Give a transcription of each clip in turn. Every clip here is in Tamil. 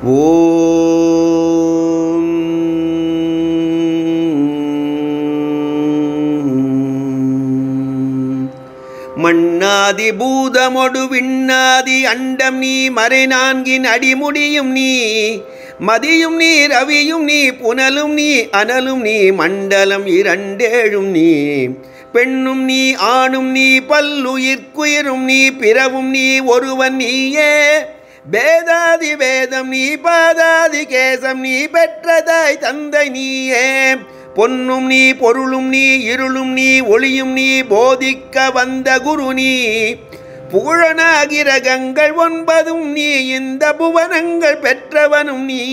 ஓம் மண்ணாதி பூதமொடு விண்ணாதி அண்டம் நீ மறை நான்கின் அடிமுடியும் நீ மதியும் நீ ரவியும் நீ புனலும் நீ அனலும் நீ மண்டலம் இரண்டேழும் நீ பெண்ணும் நீ ஆணும் நீ பல்லுயிர்க்குயிரும் நீ பிறவும் நீ ஒருவன் நீயே வேதாதி வேதம் நீ பாதாதி கேசம் நீ பெற்றதாய் தந்தை நீயே பொன்னும் நீ பொருளும் நீ இருளும் நீ ஒளியும் நீ போதிக்க வந்த குரு நீ புகழனாகிரகங்கள் ஒன்பதும் நீ இந்த புவனங்கள் பெற்றவனும் நீ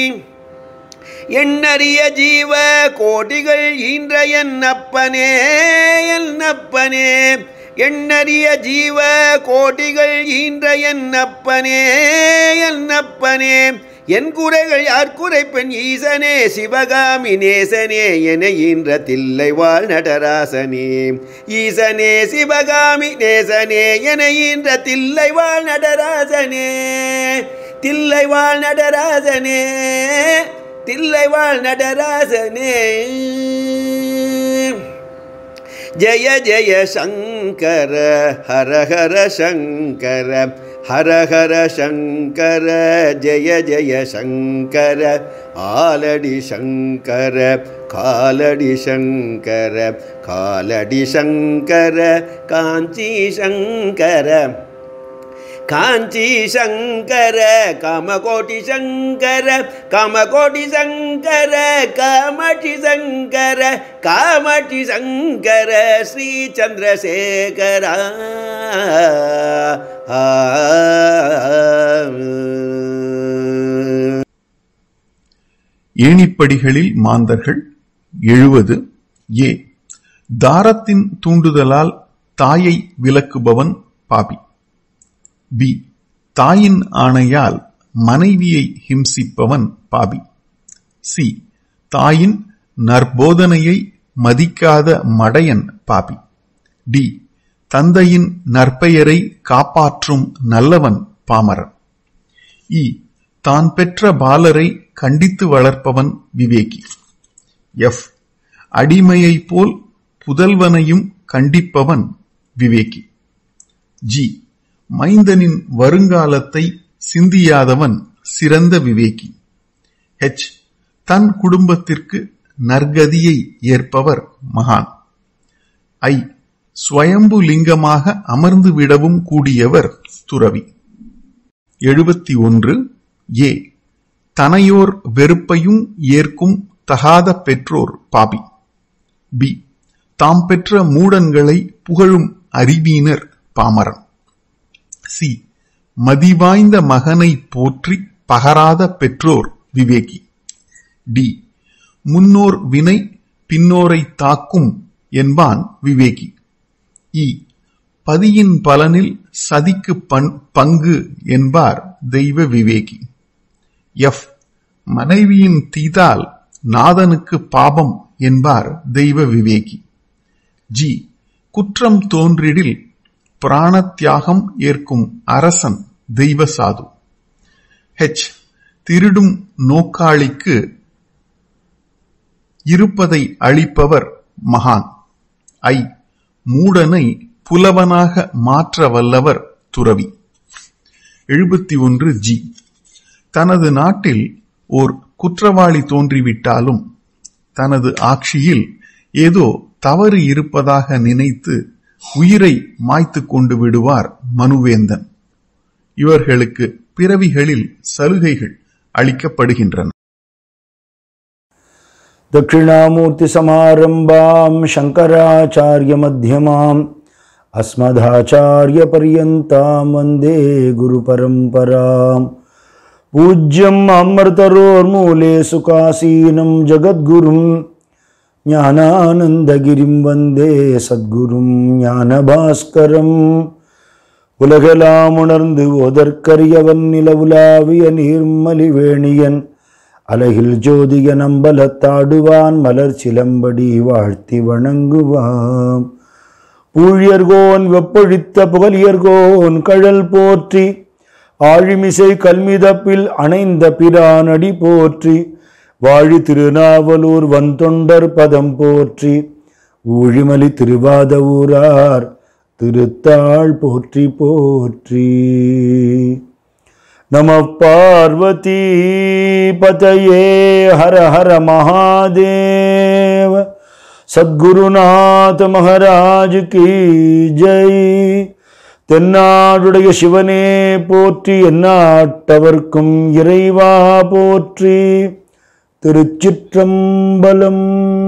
எண்ணறிய ஜீவ கோடிகள் ஈன்ற என் அப்பனே என் அப்பனே எண்ணறிய ஜீவ கோடிகள் ஈன்ற என் அப்பனே என் அப்பனே என் குறைகள் யார் குறைப்பெண் ஈசனே சிவகாமி நேசனே என ஈன்ற தில்லை வாழ் நடராசனே ஈசனே சிவகாமி நேசனே என ஈன்ற தில்லை வாழ் நடராசனே தில்லை வாழ் நடராசனே தில்லை வாழ் நடராசனே ஜய ஜய சங்கர ஹர ஹர சங்கர ஹர ஹர சங்கர ஜய ஜய சங்கர ஆலடி சங்கர காலடி சங்கர காலடி சங்கர காஞ்சி சங்கர காஞ்சி சங்கர காமகோட்டி சங்கர காமகோட்டி சங்கர காமாட்சி சங்கர காமாட்சி சங்கர ஸ்ரீ சந்திரசேகரா ஏணிப்படிகளில் மாந்தர்கள் எழுவது ஏ தாரத்தின் தூண்டுதலால் தாயை விலக்குபவன் பாபி பி தாயின் ஆணையால் மனைவியை ஹிம்சிப்பவன் பாபி சி தாயின் நற்போதனையை மதிக்காத மடையன் பாபி டி தந்தையின் நற்பெயரை காப்பாற்றும் நல்லவன் பாமரன் இ தான் பெற்ற பாலரை கண்டித்து வளர்ப்பவன் விவேகி எஃப் அடிமையைப் போல் புதல்வனையும் கண்டிப்பவன் விவேகி ஜி மைந்தனின் வருங்காலத்தை சிந்தியாதவன் சிறந்த விவேகி ஹெச் தன் குடும்பத்திற்கு நற்கதியை ஏற்பவர் மகான் ஐ ஸ்வயம்பு லிங்கமாக அமர்ந்து விடவும் கூடியவர் துறவி எழுபத்தி ஒன்று ஏ தனையோர் வெறுப்பையும் ஏற்கும் தகாத பெற்றோர் பாபி பி தாம் பெற்ற மூடன்களை புகழும் அறிவீனர் பாமரன் சி மதிவாய்ந்த மகனை போற்றி பகராத பெற்றோர் விவேகி டி முன்னோர் வினை பின்னோரை தாக்கும் என்பான் விவேகி இ பதியின் பலனில் சதிக்கு பண் பங்கு என்பார் தெய்வ விவேகி எஃப் மனைவியின் தீதால் நாதனுக்கு பாபம் என்பார் தெய்வ விவேகி ஜி குற்றம் தோன்றிடில் பிராண தியாகம் ஏற்கும் அரசன் தெய்வ சாது ஹெச் திருடும் நோக்காளிக்கு இருப்பதை அளிப்பவர் மகான் ஐ மூடனை புலவனாக மாற்ற வல்லவர் துறவி எழுபத்தி ஒன்று ஜி தனது நாட்டில் ஓர் குற்றவாளி தோன்றிவிட்டாலும் தனது ஆட்சியில் ஏதோ தவறு இருப்பதாக நினைத்து உயிரை மாய்த்து கொண்டு விடுவார் மனுவேந்தன் இவர்களுக்கு பிறவிகளில் சலுகைகள் அளிக்கப்படுகின்றன दक्षिणामूर्तिसमारम्भां शङ्कराचार्यमध्यमाम् अस्मदाचार्यपर्यन्तां वन्दे गुरुपरम्पराम् पूज्यम् अमृतरोर्मूले सुखासीनं जगद्गुरुं ज्ञानानन्दगिरिं वन्दे सद्गुरुं ज्ञानभास्करम् உலகெலாமுணர்ந்து ஓதற்கரியவன் நிலவுலாவிய நீர்மலிவேணியன் அலகில் ஜோதிய நம்பலத்தாடுவான் மலர் சிலம்படி வாழ்த்தி வணங்குவாம் பூழியர்கோன் வெப்பொழித்த புகழியர்கோன் கழல் போற்றி ஆழிமிசை கல்மிதப்பில் அணைந்த பிரானடி போற்றி வாழி திருநாவலூர் வந்தொண்டர் பதம் போற்றி ஊழிமலி திருவாத ஊரார் திருத்தாள் போற்றி போற்றி நம பார்வதி பதயே ஹர ஹர மகாதேவ சத்குருநாத மகாராஜ் கி ஜெய் தென்னாடுடைய சிவனே போற்றி எந்நாட்டவர்க்கும் இறைவா போற்றி திருச்சிற்றம்பலம்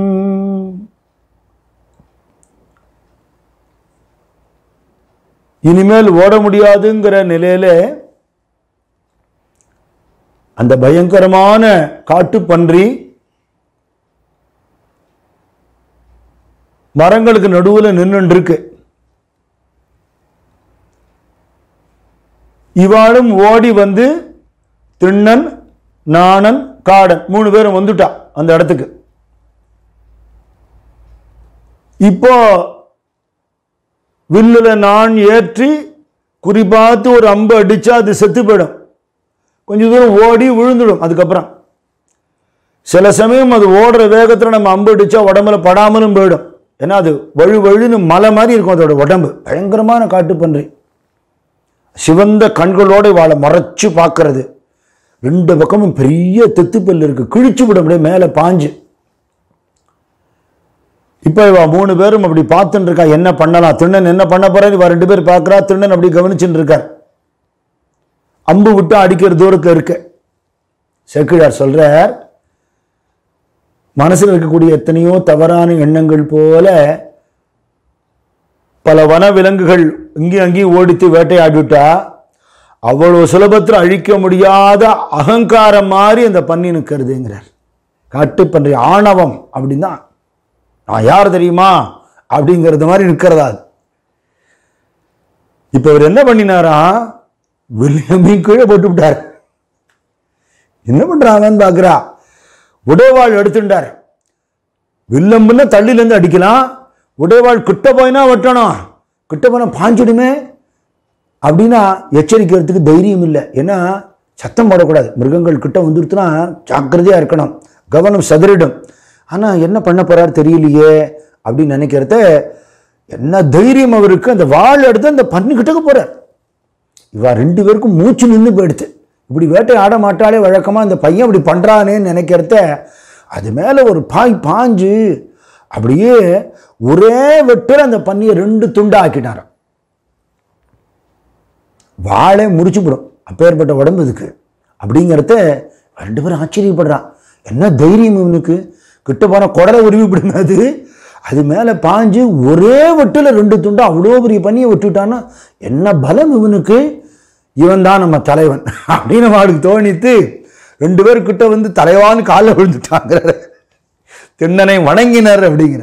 இனிமேல் ஓட முடியாதுங்கிற நிலையில அந்த பயங்கரமான காட்டுப்பன்றி மரங்களுக்கு நடுவில் நின்றுட்டு இருக்கு இவாளும் ஓடி வந்து திண்ணன் நாணன் காடன் மூணு பேரும் வந்துட்டா அந்த இடத்துக்கு இப்போ வில்லுல நான் ஏற்றி குறிப்பாத்து ஒரு அம்பு அடிச்சா அது செத்து போயிடும் கொஞ்ச தூரம் ஓடி விழுந்துடும் அதுக்கப்புறம் சில சமயம் அது ஓடுற வேகத்தில் நம்ம அம்பு அடிச்சா உடம்புல படாமலும் போயிடும் ஏன்னா அது வழு வழுன்னு மலை மாதிரி இருக்கும் அதோட உடம்பு பயங்கரமான காட்டுப்பன்றி சிவந்த கண்களோடு வாழை மறைச்சு பார்க்கறது ரெண்டு பக்கமும் பெரிய தெத்துப்பல் இருக்கு கிழிச்சு விட அப்படியே மேலே பாஞ்சு இப்போ இவ மூணு பேரும் அப்படி பார்த்துட்டு இருக்கா என்ன பண்ணலாம் திண்ணன் என்ன பண்ண போறாரு இவ ரெண்டு பேர் பார்க்கறா திண்ணன் அப்படி கவனிச்சுட்டு இருக்கார் அம்பு விட்டு அடிக்கிற தூரத்தில் இருக்கு செக்கிழார் சொல்றார் மனசில் இருக்கக்கூடிய எத்தனையோ தவறான எண்ணங்கள் போல பல வன விலங்குகள் இங்கேயும் அங்கேயும் ஓடித்து வேட்டையாடிவிட்டா அவ்வளவு சுலபத்தில் அழிக்க முடியாத அகங்காரம் மாதிரி அந்த பன்னி நிற்கிறதுங்கிறார் காட்டுப்பன்றி ஆணவம் அப்படின்னா நான் யார் தெரியுமா அப்படிங்கிறது மாதிரி நிற்கிறதா அது இப்போ இவர் என்ன பண்ணினாரா வில்லியமையும் கீழே போட்டு விட்டார் என்ன பண்றாங்கன்னு பார்க்குறா உடைவாள் எடுத்துட்டார் வில்லம்புன்னா தள்ளிலேருந்து அடிக்கலாம் உடைவாள் கிட்ட போயினா வெட்டணும் கிட்ட போனா பாஞ்சிடுமே அப்படின்னா எச்சரிக்கிறதுக்கு தைரியம் இல்லை ஏன்னா சத்தம் போடக்கூடாது மிருகங்கள் கிட்ட வந்துடுத்துனா ஜாக்கிரதையாக இருக்கணும் கவனம் சதுரிடும் ஆனால் என்ன பண்ண போறாரு தெரியலையே அப்படின்னு நினைக்கிறத என்ன தைரியம் அவருக்கு அந்த வாள் எடுத்து அந்த பண்ணிக்கிட்டக்க போறார் இவா ரெண்டு பேருக்கும் மூச்சு நின்று போயிடுது இப்படி வேட்டை ஆட மாட்டாலே வழக்கமாக இந்த பையன் இப்படி பண்ணுறானேன்னு நினைக்கிறத அது மேலே ஒரு பாய் பாஞ்சு அப்படியே ஒரே வெட்டில் அந்த பன்னியை ரெண்டு துண்டா ஆக்கிட்டாராம் வாழே முடிச்சுவிடும் அப்பேற்பட்ட உடம்பு இதுக்கு அப்படிங்கிறத ரெண்டு பேரும் ஆச்சரியப்படுறான் என்ன தைரியம் இவனுக்கு கிட்ட போனால் குடலை உருவி விடுங்க அது அது மேலே பாஞ்சு ஒரே வெட்டில் ரெண்டு துண்டா அவ்வளோ பெரிய பண்ணியை விட்டுட்டான்னா என்ன பலம் இவனுக்கு இவன் தான் நம்ம தலைவன் அப்படின்னு அவளுக்கு தோணித்து ரெண்டு பேர் கிட்ட வந்து தலைவான்னு காலில் விழுந்துட்டாங்கிறார் திண்ணனை வணங்கினார் அப்படிங்கிற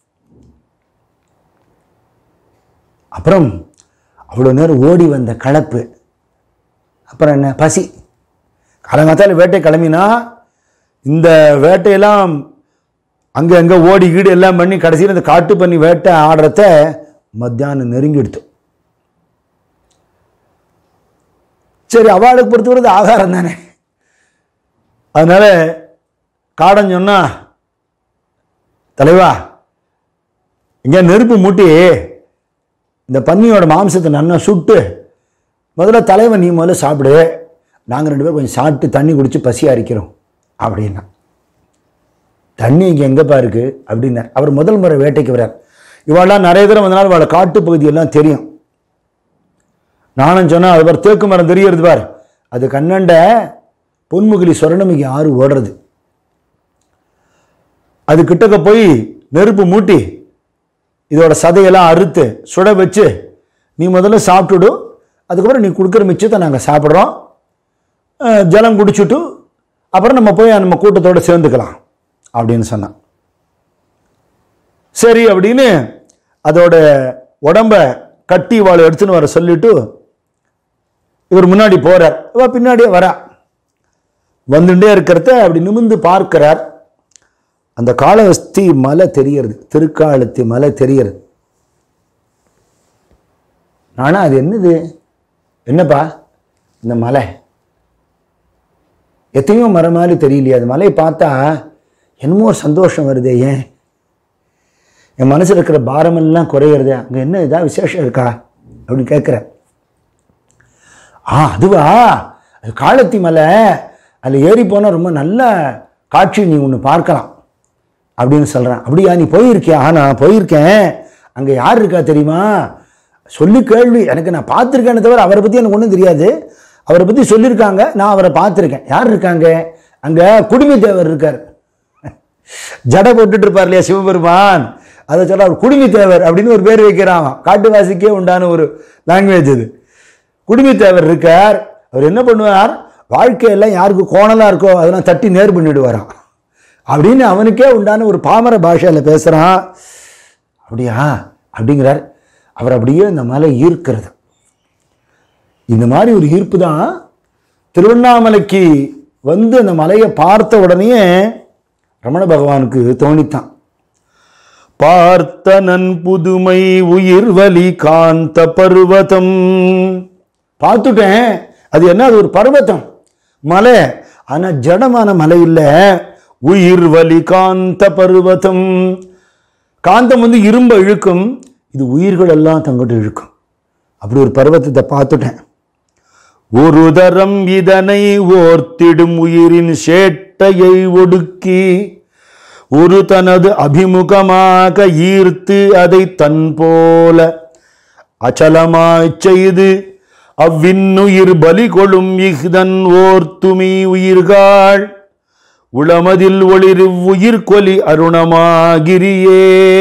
அப்புறம் அவ்வளோ நேரம் ஓடி வந்த கலப்பு அப்புறம் என்ன பசி காலங்காத்தால வேட்டை கிளம்பினா இந்த வேட்டையெல்லாம் அங்கே அங்கே ஓடி கீடு எல்லாம் பண்ணி கடைசியில் இந்த காட்டு பண்ணி வேட்டை ஆடுறத மத்தியானம் நெருங்கிடுத்து சரி அவளுக்கு பொறுத்தவரை ஆகாரம் தானே அதனால காடன் சொன்னா தலைவா இங்கே நெருப்பு மூட்டி இந்த பன்னியோட மாம்சத்தை நல்லா சுட்டு முதல்ல தலைவன் நீ முதல்ல சாப்பிடு நாங்கள் ரெண்டு பேரும் கொஞ்சம் சாப்பிட்டு தண்ணி குடிச்சு பசி அரிக்கிறோம் அப்படின்னா தண்ணி இங்கே எங்கேப்பா இருக்கு அப்படின்னார் அவர் முதல் முறை வேட்டைக்கு வர்றார் இவாளெல்லாம் நிறைய தடவை வந்தனால இவாளை காட்டு பகுதியெல்லாம் தெரியும் நானும் சொன்னா அது பார் தேக்கு மரம் தெரியறது பார் அது கண்ணண்ட பொன்முகிலி சொரணமிக்கு ஆறு ஓடுறது அது கிட்டக்க போய் நெருப்பு மூட்டி இதோட சதையெல்லாம் அறுத்து சுட வச்சு நீ முதல்ல சாப்பிட்டுடு அதுக்கப்புறம் நீ கொடுக்குற மிச்சத்தை நாங்கள் சாப்பிட்றோம் அஹ், ஜலம் குடிச்சுட்டு அப்புறம் நம்ம போய் நம்ம கூட்டத்தோட சேர்ந்துக்கலாம் அப்படின்னு சொன்னான் சரி அப்படின்னு அதோட உடம்ப கட்டி வாழை எடுத்துன்னு வர சொல்லிட்டு இவர் முன்னாடி போறார் இவ பின்னாடியே வரா வந்துட்டே இருக்கிறத அப்படி நிமிந்து பார்க்கிறார் அந்த காளஹஸ்தி மலை தெரியறது திருக்காலத்தி மலை தெரியறது நானா அது என்னது என்னப்பா இந்த மலை எத்தனையோ மரம் மாதிரி தெரியலையே அது மலையை பார்த்தா என்னமோ ஒரு சந்தோஷம் வருதே ஏன் என் மனசில் இருக்கிற பாரமெல்லாம் குறையிறதே அங்கே என்ன ஏதாவது விசேஷம் இருக்கா அப்படின்னு கேட்குறேன் ஆ அதுவா அது காலத்தி மலை அதில் ஏறி போனால் ரொம்ப நல்ல காட்சி நீ ஒன்று பார்க்கலாம் அப்படின்னு சொல்கிறேன் அப்படியா நீ போயிருக்கியா ஆ நான் போயிருக்கேன் அங்கே யார் இருக்கா தெரியுமா சொல்லி கேள்வி எனக்கு நான் பார்த்துருக்கேனே தவிர அவரை பற்றி எனக்கு ஒன்றும் தெரியாது அவரை பற்றி சொல்லியிருக்காங்க நான் அவரை பார்த்துருக்கேன் யார் இருக்காங்க அங்கே குடுமி தேவர் இருக்கார் ஜடை போட்டுட்டு இருப்பார் இல்லையா சிவபெருமான் அதை சொல்ல அவர் குடுமி தேவர் அப்படின்னு ஒரு பேர் வைக்கிறான் காட்டுவாசிக்கே உண்டான ஒரு லாங்குவேஜ் இது குடுமி தேவர் இருக்கார் அவர் என்ன பண்ணுவார் வாழ்க்கையெல்லாம் யாருக்கு கோணலாக இருக்கோ அதெல்லாம் தட்டி நேர் பண்ணிடுவாராம் அப்படின்னு அவனுக்கே உண்டான ஒரு பாமர பாஷையில் பேசுகிறான் அப்படியா அப்படிங்கிறார் அவர் அப்படியே இந்த மலை ஈர்க்கிறது இந்த மாதிரி ஒரு ஈர்ப்பு தான் திருவண்ணாமலைக்கு வந்து அந்த மலையை பார்த்த உடனே ரமண பகவானுக்கு தோணித்தான் பார்த்தனன் புதுமை உயிர் வலி காந்த பர்வதம் பார்த்துட்டேன் அது என்ன அது ஒரு பர்வதம் மலை ஆனா ஜடமான மலை இல்லை உயிர் வலி காந்த பர்வதம் காந்தம் வந்து இரும்ப இழுக்கும் இது உயிர்கள் எல்லாம் தங்கிட்ட இழுக்கும் அப்படி ஒரு பர்வதத்தை பார்த்துட்டேன் ஒரு தரம் இதனை ஓர்த்திடும் உயிரின் சேட்டையை ஒடுக்கி ஒரு தனது அபிமுகமாக ஈர்த்து அதை தன் போல அச்சலமாய்ச் செய்து அவ்வின்னுயிர் பலி கொளும் இஃதன் ஓர்த்துமி உயிர்கள் உளமதில் ஒளிரு உயிர் கொலி அருணமாகிரியே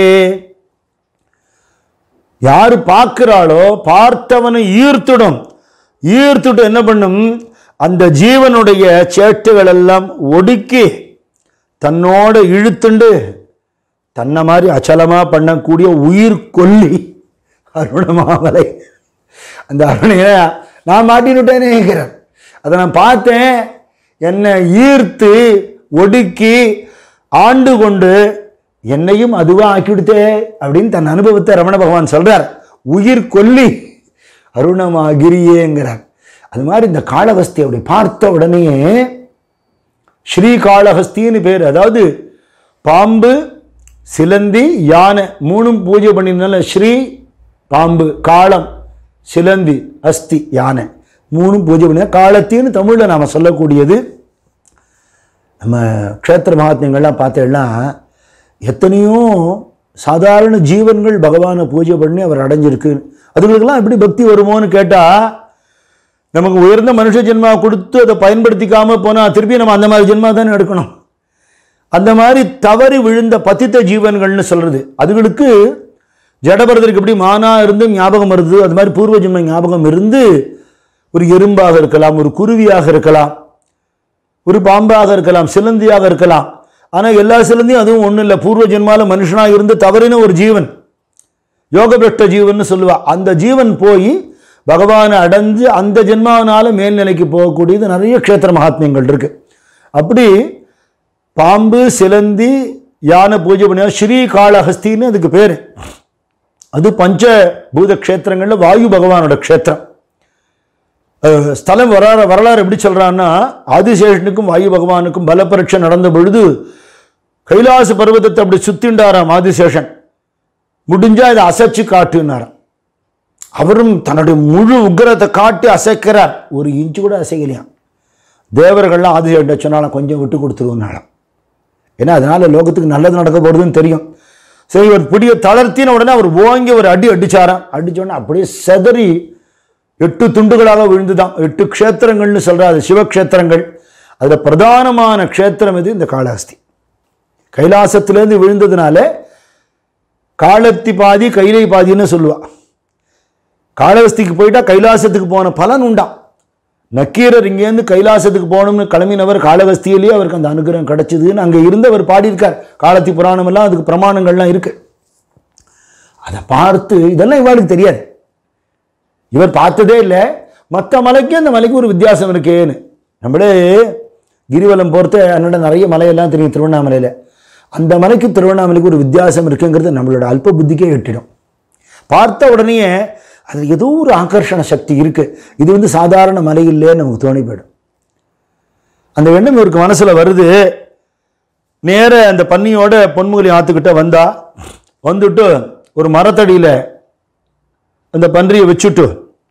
யாரு பார்க்கிறாளோ பார்த்தவனை ஈர்த்துடும் ஈர்த்துட்டு என்ன பண்ணும் அந்த ஜீவனுடைய சேட்டுகள் எல்லாம் ஒடுக்கி தன்னோட இழுத்துண்டு தன்னை மாதிரி அச்சலமா பண்ணக்கூடிய உயிர் கொல்லி அருணமாமலை அந்த அருணைய நான் மாட்டினுட்டேனே இருக்கிறேன் அதை நான் பார்த்தேன் என்னை ஈர்த்து ஒடுக்கி ஆண்டு கொண்டு என்னையும் அதுவா ஆக்கிவிடுத்தே அப்படின்னு தன் அனுபவத்தை ரமண பகவான் சொல்றார் உயிர் கொல்லி அருணமாகிரியேங்கிறார் அது மாதிரி இந்த காளஹஸ்தி அப்படி பார்த்த உடனே ஸ்ரீகாளஹஸ்தின்னு பேர் அதாவது பாம்பு சிலந்தி யானை மூணும் பூஜை பண்ணினால ஸ்ரீ பாம்பு காளம் சிலந்தி அஸ்தி யானை மூணும் பூஜை பண்ணி காலத்தின்னு தமிழில் நாம் சொல்லக்கூடியது நம்ம க்ஷேத்திர மகாத்மியங்கள்லாம் பார்த்தேன்னா எத்தனையோ சாதாரண ஜீவன்கள் பகவானை பூஜை பண்ணி அவர் அடைஞ்சிருக்கு அதுங்களுக்கெல்லாம் எப்படி பக்தி வருமோன்னு கேட்டால் நமக்கு உயர்ந்த மனுஷ ஜென்மா கொடுத்து அதை பயன்படுத்திக்காம போனால் திருப்பி நம்ம அந்த மாதிரி ஜென்மா தானே எடுக்கணும் அந்த மாதிரி தவறி விழுந்த பத்தித்த ஜீவன்கள்னு சொல்றது அதுகளுக்கு ஜடபரதருக்கு எப்படி மானா இருந்து ஞாபகம் வருது அது மாதிரி பூர்வ ஜென்ம ஞாபகம் இருந்து ஒரு எறும்பாக இருக்கலாம் ஒரு குருவியாக இருக்கலாம் ஒரு பாம்பாக இருக்கலாம் சிலந்தியாக இருக்கலாம் ஆனால் எல்லா சிலந்தியும் அதுவும் ஒன்றும் இல்லை பூர்வ ஜென்மால மனுஷனாக இருந்து தவறின ஒரு ஜீவன் யோகபிரஷ்ட ஜீவன் சொல்லுவா அந்த ஜீவன் போய் பகவானை அடைஞ்சு அந்த ஜென்மாவனால மேல்நிலைக்கு போகக்கூடியது நிறைய க்ஷேத்திர மகாத்மியங்கள் இருக்கு அப்படி பாம்பு சிலந்தி யானை பூஜை பண்ணியா ஸ்ரீ காளஹஸ்தின்னு அதுக்கு பேர் அது பஞ்ச பூத க்ஷேத்திரங்கள்ல வாயு பகவானோட க்ஷேத்திரம் அஹ், ஸ்தலம் வரலாறு வரலாறு எப்படி சொல்றான்னா ஆதிசேஷனுக்கும் வாயு பகவானுக்கும் பலப்பரீட்சை நடந்த பொழுது கைலாச பர்வதத்தை அப்படி சுத்திண்டாராம் ஆதிசேஷன் முடிஞ்சா இதை அசைச்சு காட்டுனாராம் அவரும் தன்னுடைய முழு உக்கிரத்தை காட்டி அசைக்கிறார் ஒரு இன்ச்சு கூட அசைக்கலையாம் தேவர்கள்லாம் ஆதிசேஷன் சொன்னாலும் கொஞ்சம் விட்டு கொடுத்துருவோம்னாலும் ஏன்னா அதனால லோகத்துக்கு நல்லது நடக்க போறதுன்னு தெரியும் சரி ஒரு பிடிய தளர்த்தின உடனே அவர் ஓங்கி ஒரு அடி அடிச்சாராம் அடிச்ச உடனே அப்படியே செதறி எட்டு துண்டுகளாக விழுந்துதான் எட்டு க்ஷேத்திரங்கள்னு சொல்றாரு சிவக்ஷேத்திரங்கள் அதுல பிரதானமான க்ஷேத்திரம் இது இந்த காளஹஸ்தி கைலாசத்திலேருந்து விழுந்ததுனால காலத்தி பாதி கைலை பாதின்னு சொல்லுவா காளஹஸ்திக்கு போயிட்டா கைலாசத்துக்கு போன பலன் உண்டாம் நக்கீரர் இங்கேருந்து கைலாசத்துக்கு போகணும்னு கிளம்பினவர் காளஹஸ்தியிலேயே அவருக்கு அந்த அனுகிரகம் கிடைச்சதுன்னு அங்கே இருந்து அவர் பாடியிருக்கார் காலத்தி புராணம் எல்லாம் அதுக்கு பிரமாணங்கள்லாம் இருக்கு அதை பார்த்து இதெல்லாம் இவாளுக்கு தெரியாது இவர் பார்த்ததே இல்லை மற்ற மலைக்கு அந்த மலைக்கு ஒரு வித்தியாசம் இருக்கேன்னு நம்மளே கிரிவலம் பொறுத்த என்னோட நிறைய மலையெல்லாம் தெரியும் திருவண்ணாமலையில் அந்த மலைக்கு திருவண்ணாமலைக்கு ஒரு வித்தியாசம் இருக்குங்கிறது நம்மளோட அல்ப புத்திக்கே எட்டிடும் பார்த்த உடனே அது ஏதோ ஒரு ஆகர்ஷண சக்தி இருக்கு இது வந்து சாதாரண மலை இல்லைன்னு நமக்கு தோணி போயிடும் அந்த எண்ணம் இவருக்கு மனசுல வருது நேர அந்த பன்னியோட பொன்முகலி ஆத்துக்கிட்ட வந்தா வந்துட்டு ஒரு மரத்தடியில அந்த பன்றியை வச்சுட்டு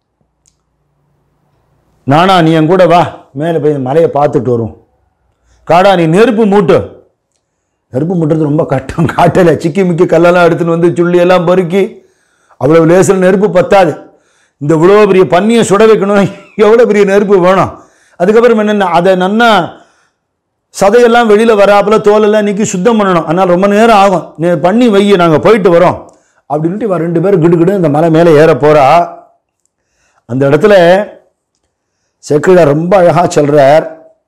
நானா நீ என் கூட வா மேலே போய் இந்த மலையை பார்த்துட்டு வரும் காடா நீ நெருப்பு மூட்டு நெருப்பு மூட்டுறது ரொம்ப கஷ்டம் காட்டில் சிக்கி மிக்கி கல்லெல்லாம் எடுத்துன்னு வந்து சுள்ளி எல்லாம் பொறுக்கி அவ்வளோ லேசில் நெருப்பு பத்தாது இந்த இவ்வளோ பெரிய பன்னியை சுட வைக்கணும் எவ்வளோ பெரிய நெருப்பு வேணும் அதுக்கப்புறம் என்னென்ன அதை நன்னா சதையெல்லாம் வெளியில் வராப்புல தோலெல்லாம் நீக்கி சுத்தம் பண்ணணும் அதனால் ரொம்ப நேரம் ஆகும் நீ பண்ணி வை நாங்கள் போயிட்டு வரோம் அப்படின்ட்டு இவன் ரெண்டு பேரும் கிடுகிடு இந்த மலை மேலே ஏற போறா அந்த இடத்துல செக்கிழார் ரொம்ப அழகா சொல்றார்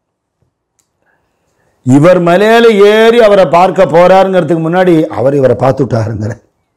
இவர் மலையில ஏறி அவரை பார்க்க போறாருங்கிறதுக்கு முன்னாடி அவர் இவரை பார்த்துட்டாருங்கிற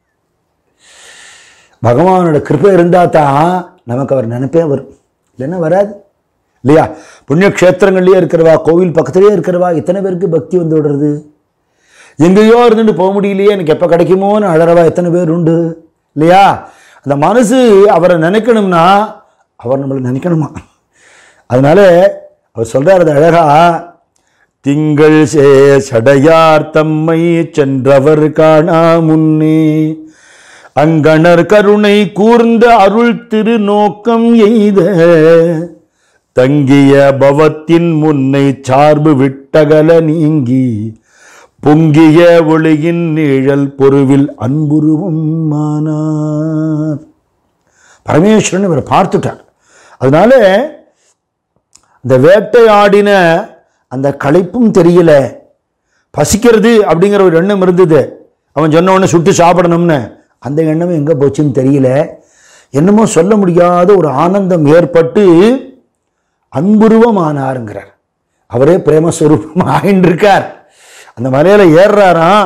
பகவானோட கிருப்பை இருந்தா தான் நமக்கு அவர் நினைப்பே வரும் இல்லைன்னா வராது இல்லையா புண்ணிய க்ஷேத்திரங்கள்லயே இருக்கிறவா கோவில் பக்கத்துலயே இருக்கிறவா எத்தனை பேருக்கு பக்தி வந்து விடுறது எங்கேயோ இருந்துட்டு போக முடியலையே எனக்கு எப்போ கிடைக்குமோன்னு அழறவா எத்தனை பேர் உண்டு இல்லையா அந்த மனசு அவரை நினைக்கணும்னா அவர் நம்மளை நினைக்கணுமா அதனால அவர் சொல்றார் அது அழகா திங்கள் சே சடையார் தம்மை சென்றவர் காணா முன்னே அங்கணர் கருணை கூர்ந்த அருள் திரு நோக்கம் எய்த தங்கிய பவத்தின் முன்னை சார்பு விட்டகல நீங்கி பொங்கிய ஒளியின் நிழல் பொருவில் அன்புருவம் மானார் பரமேஸ்வரன் இவரை பார்த்துட்டார் அதனால இந்த வேட்டையாடின அந்த களைப்பும் தெரியல பசிக்கிறது அப்படிங்கிற ஒரு எண்ணம் இருந்தது அவன் சொன்ன உடனே சுட்டு சாப்பிடணும்னு அந்த எண்ணமும் எங்கே போச்சுன்னு தெரியல என்னமோ சொல்ல முடியாத ஒரு ஆனந்தம் ஏற்பட்டு அன்புருவம் ஆனாருங்கிறார் அவரே பிரேமஸ்வரூபம் ஆயின்னு இருக்கார் அந்த மலையில ஏறுறாராம்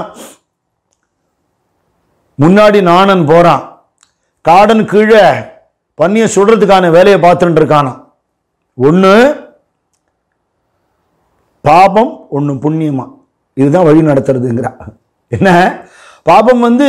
முன்னாடி நாணன் போறான் காடன் கீழே பன்னியை சுடுறதுக்கான வேலையை பார்த்துட்டு இருக்கானாம் ஒன்று பாபம் ஒன்று புண்ணியமா இதுதான் வழி நடத்துறதுங்கிறா என்ன பாபம் வந்து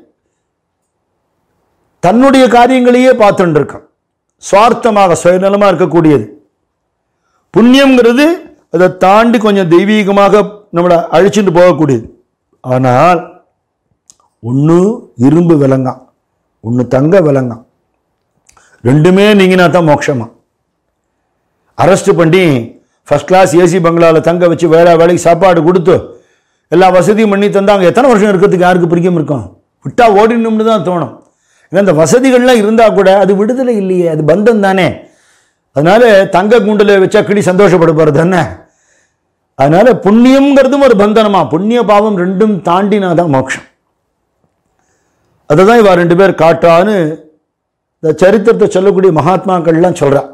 தன்னுடைய காரியங்களையே பார்த்துட்டு இருக்கான் சுவார்த்தமாக சுயநலமாக இருக்கக்கூடியது புண்ணியம்ங்கிறது அதை தாண்டி கொஞ்சம் தெய்வீகமாக நம்மளை அழிச்சுட்டு போகக்கூடியது ஆனால் ஒன்று இரும்பு விலங்காம் ஒன்று தங்க விலங்காம் ரெண்டுமே நீங்கினா தான் மோட்சமா அரெஸ்ட் பண்ணி ஃபர்ஸ்ட் கிளாஸ் ஏசி பங்களாவில் தங்க வச்சு வேலை வேலைக்கு சாப்பாடு கொடுத்து எல்லா வசதியும் பண்ணி தந்தாங்க எத்தனை வருஷம் இருக்கிறதுக்கு யாருக்கு பிடிக்கும் இருக்கும் விட்டா ஓடினோம்னு தான் தோணும் ஏன்னா இந்த வசதிகள்லாம் இருந்தால் கூட அது விடுதலை இல்லையே அது பந்தம் தானே அதனால தங்க கூண்டில் வச்சா கிளி சந்தோஷப்பட போகிறது என்ன அதனால புண்ணியம்ங்கிறதும் ஒரு பந்தனமா புண்ணிய பாவம் ரெண்டும் தாண்டினாதான் மோட்சம் அதை தான் இவா ரெண்டு பேர் காட்டான்னு இந்த சரித்திரத்தை சொல்லக்கூடிய மகாத்மாக்கள்லாம் சொல்றா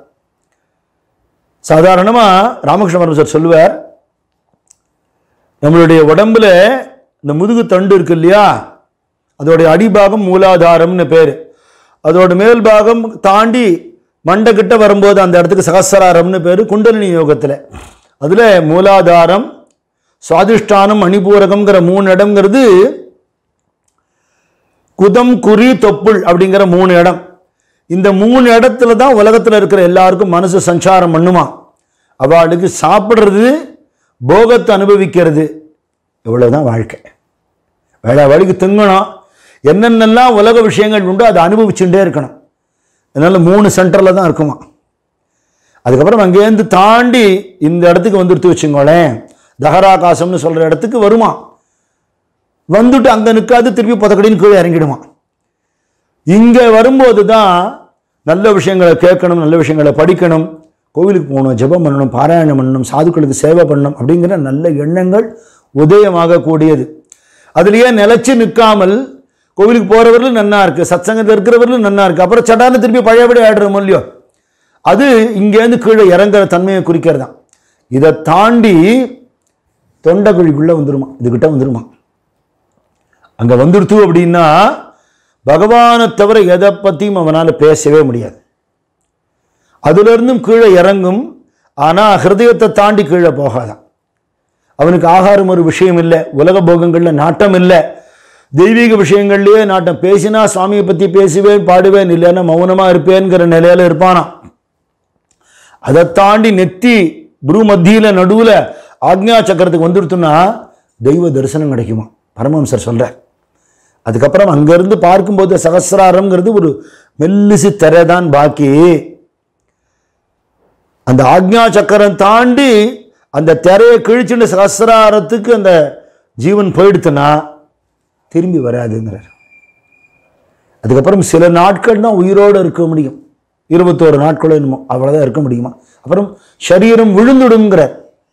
சாதாரணமாக ராமகிருஷ்ண பரமசர் சொல்லுவார் நம்மளுடைய உடம்புல இந்த முதுகு தண்டு இருக்கு இல்லையா அதோடைய அடிபாகம் மூலாதாரம்னு பேர் அதோட மேல் பாகம் தாண்டி மண்டை கிட்ட வரும்போது அந்த இடத்துக்கு சகசிராரம்னு பேர் குண்டலினி யோகத்தில் அதில் மூலாதாரம் சுவாதிஷ்டானம் மணிபூரகம்ங்கிற மூணு இடம்ங்கிறது குதம் குறி தொப்புள் அப்படிங்கிற மூணு இடம் இந்த மூணு இடத்துல தான் உலகத்தில் இருக்கிற எல்லாருக்கும் மனசு சஞ்சாரம் பண்ணுமா அவளுக்கு சாப்பிட்றது போகத்தை அனுபவிக்கிறது இவ்வளவுதான் வாழ்க்கை வேலை வழிக்கு திங்கணும் என்னென்னலாம் உலக விஷயங்கள் உண்டோ அதை அனுபவிச்சுட்டே இருக்கணும் அதனால மூணு சென்டரில் தான் இருக்குமா அதுக்கப்புறம் அங்கேருந்து தாண்டி இந்த இடத்துக்கு வந்துடுத்து வச்சுங்களேன் தகராகாசம்னு சொல்கிற இடத்துக்கு வருமா வந்துட்டு அங்கே நிற்காது திருப்பி புதக்கடின்னு கீழே இறங்கிடுமா இங்கே வரும்போது தான் நல்ல விஷயங்களை கேட்கணும் நல்ல விஷயங்களை படிக்கணும் கோவிலுக்கு போகணும் ஜெபம் பண்ணணும் பாராயணம் பண்ணணும் சாதுக்களுக்கு சேவை பண்ணணும் அப்படிங்கிற நல்ல எண்ணங்கள் உதயமாகக்கூடியது அதுலேயே நிலைச்சு நிற்காமல் கோவிலுக்கு போகிறவர்களும் நன்னா இருக்கு சத்சங்கத்தில் இருக்கிறவர்களும் நன்னா இருக்கு அப்புறம் சடான திருப்பி பழையபடி ஆடுறோம் இல்லையோ அது இங்கேருந்து கீழே இறங்குற தன்மையை குறிக்கிறது தான் இதை தாண்டி தொண்டைக்குழிக்குள்ளே வந்துருமா இதுகிட்ட வந்துருமா அங்கே வந்துடுத்து அப்படின்னா பகவானை தவிர எதை பற்றியும் அவனால் பேசவே முடியாது அதிலிருந்தும் கீழே இறங்கும் ஆனால் ஹிருதயத்தை தாண்டி கீழே போகாதான் அவனுக்கு ஆகாரம் ஒரு விஷயம் இல்லை உலக போகங்களில் நாட்டம் இல்லை தெய்வீக விஷயங்கள்லயே நாட்டம் பேசினா சுவாமியை பத்தி பேசுவேன் பாடுவேன் இல்லைன்னா மௌனமா இருப்பேன்கிற நிலையில இருப்பானாம் அதை தாண்டி நெத்தி குரு மத்தியில நடுவுல ஆக்ஞா சக்கரத்துக்கு வந்துடுத்துன்னா தெய்வ தரிசனம் கிடைக்குமா பரமஹம்சர் சொல்றார் அதுக்கப்புறம் அங்கிருந்து பார்க்கும்போது சகசிராரம்ங்கிறது ஒரு மெல்லிசு திரை தான் பாக்கி அந்த ஆக்ஞா சக்கரம் தாண்டி அந்த திரையை கிழிச்சுட்டு சகசிராரத்துக்கு அந்த ஜீவன் போயிடுத்துன்னா திரும்பி வராதுங்கிறார் அதுக்கப்புறம் சில நாட்கள் தான் உயிரோடு இருக்க முடியும் இருபத்தோரு நாட்களோ என்னமோ அவ்வளோதான் இருக்க முடியுமா அப்புறம் சரீரம் விழுந்துடுங்கிறார்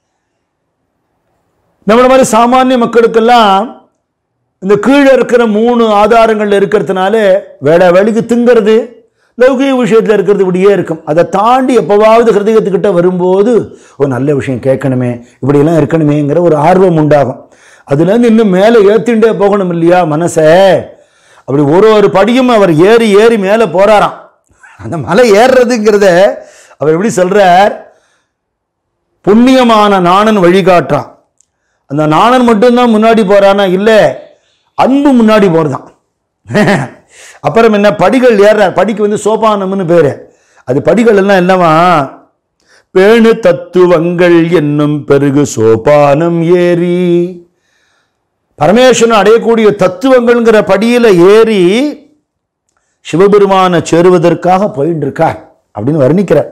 நம்மள மாதிரி சாமானிய மக்களுக்கெல்லாம் இந்த கீழே இருக்கிற மூணு ஆதாரங்கள் இருக்கிறதுனால வேலை வேலைக்கு திங்கிறது லௌகிக விஷயத்தில் இருக்கிறது இப்படியே இருக்கும் அதை தாண்டி எப்போவாவது ஹிருதயத்துக்கிட்ட வரும்போது ஒரு நல்ல விஷயம் கேட்கணுமே இப்படியெல்லாம் இருக்கணுமேங்கிற ஒரு ஆர்வம் உண்டாகும் அதுலேருந்து இன்னும் மேலே ஏற்றிண்டே போகணும் இல்லையா மனசை அப்படி ஒரு ஒரு படியும் அவர் ஏறி ஏறி மேலே போறாராம் அந்த மலை ஏறுறதுங்கிறத அவர் எப்படி சொல்றார் புண்ணியமான நாணன் வழிகாட்டுறான் அந்த நாணன் மட்டும்தான் முன்னாடி போறானா இல்லை அன்பு முன்னாடி போறதான் அப்புறம் என்ன படிகள் ஏறார் படிக்கு வந்து சோபானம்னு பேரு அது படிகள் எல்லாம் என்னவா பேணு தத்துவங்கள் என்னும் பெருகு சோபானம் ஏறி பரமேஸ்வரன் அடையக்கூடிய தத்துவங்கள்ங்கிற படியில ஏறி சிவபெருமானை சேருவதற்காக போயிட்டு இருக்கார் அப்படின்னு வர்ணிக்கிறார்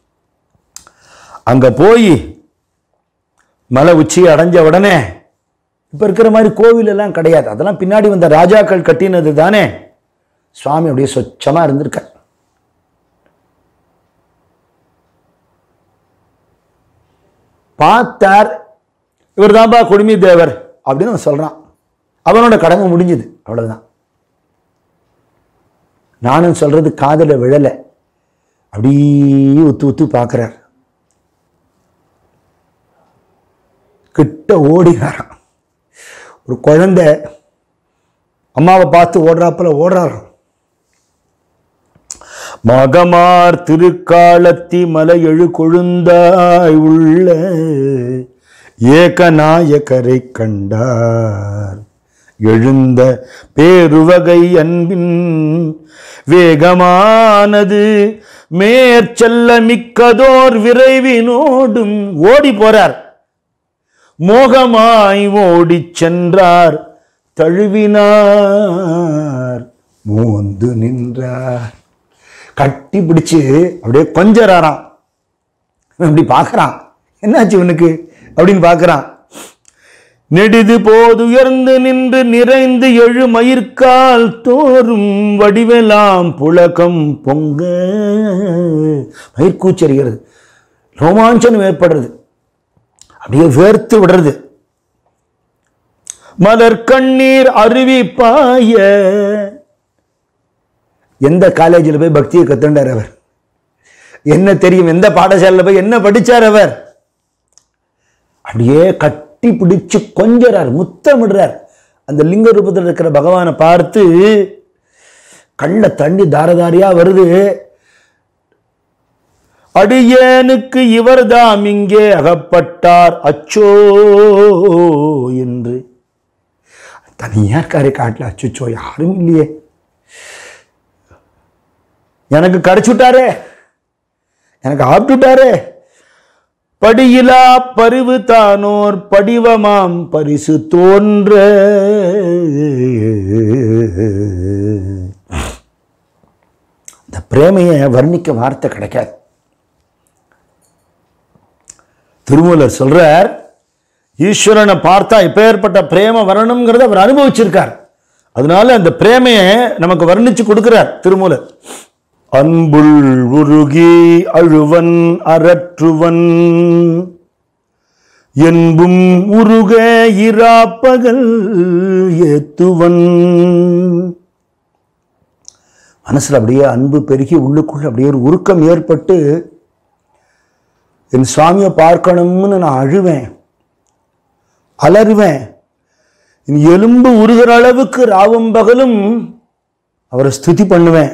அங்க போய் மலை உச்சி அடைஞ்ச உடனே இப்ப இருக்கிற மாதிரி கோவில் எல்லாம் கிடையாது அதெல்லாம் பின்னாடி வந்த ராஜாக்கள் கட்டினது தானே சுவாமி அப்படியே சொச்சமா இருந்திருக்கார் பார்த்தார் இவர் தான்பா குடுமி தேவர் அப்படின்னு அவன் சொல்றான் அவனோட கடமை முடிஞ்சது அவ்வளவுதான் நானும் சொல்றது காதல விழல அப்படியே உத்து உத்து பார்க்கிறார் கிட்ட ஓடினாராம் ஒரு குழந்தை அம்மாவை பார்த்து ஓடுறாப்புல ஓடுறாராம் மகமார் திருக்காலத்தி மலை எழு கொழுந்தாய் உள்ள ஏகநாயகரை கண்டார் எழுந்த பேருவகை அன்பின் வேகமானது மேற்செல்ல மிக்கதோர் விரைவினோடும் ஓடி போறார் மோகமாய் ஓடிச் சென்றார் தழுவினார் மோந்து நின்றார் கட்டி பிடிச்சு அப்படியே கொஞ்சறாராம் அப்படி பார்க்கறான் என்னாச்சு இவனுக்கு அப்படின்னு பார்க்கறான் நெடிது போதுயர்ந்து நின்று நிறைந்து எழு மயிர்கால் தோறும் வடிவெல்லாம் புழக்கம் பொங்க மயிர்கூச்சரிகிறது ரோமாஞ்சனம் ஏற்படுறது அப்படியே வேர்த்து விடுறது மலர் கண்ணீர் அருவி பாய எந்த காலேஜில் போய் பக்தியை கத்துண்டார் அவர் என்ன தெரியும் எந்த பாடசாலையில் போய் என்ன படிச்சார் அவர் அப்படியே கட்டி பிடிச்சு கொஞ்சறார் முத்தமிடுறார் அந்த லிங்க ரூபத்தில் இருக்கிற பகவானை பார்த்து கள்ள தண்ணி தாரதாரியா வருது அடியேனுக்கு இவர்தாம் இங்கே அகப்பட்டார் அச்சோ என்று தனியா இருக்காரு காட்டுல அச்சுச்சோ யாரும் இல்லையே எனக்கு கிடைச்சுட்டாரே எனக்கு ஆப்டுட்டாரே படியிலா பரிவு தானோர் படிவமாம் பரிசு தோன்ற இந்த பிரேமையை வர்ணிக்க வார்த்தை கிடைக்காது திருமூலர் சொல்றார் ஈஸ்வரனை பார்த்தா இப்பேற்பட்ட பிரேம வரணுங்கிறத அவர் அனுபவிச்சிருக்கார் அதனால அந்த பிரேமையை நமக்கு வர்ணிச்சு கொடுக்கிறார் திருமூலர் அன்புள் உருகி அழுவன் அரற்றுவன் என்பும் உருக இராப்பகல் ஏத்துவன் மனசுல அப்படியே அன்பு பெருகி உள்ளுக்குள்ள அப்படியே ஒரு உருக்கம் ஏற்பட்டு என் சுவாமியை பார்க்கணும்னு நான் அழுவேன் அலறுவேன் என் எலும்பு உருகிற அளவுக்கு ராவும் பகலும் அவரை ஸ்துதி பண்ணுவேன்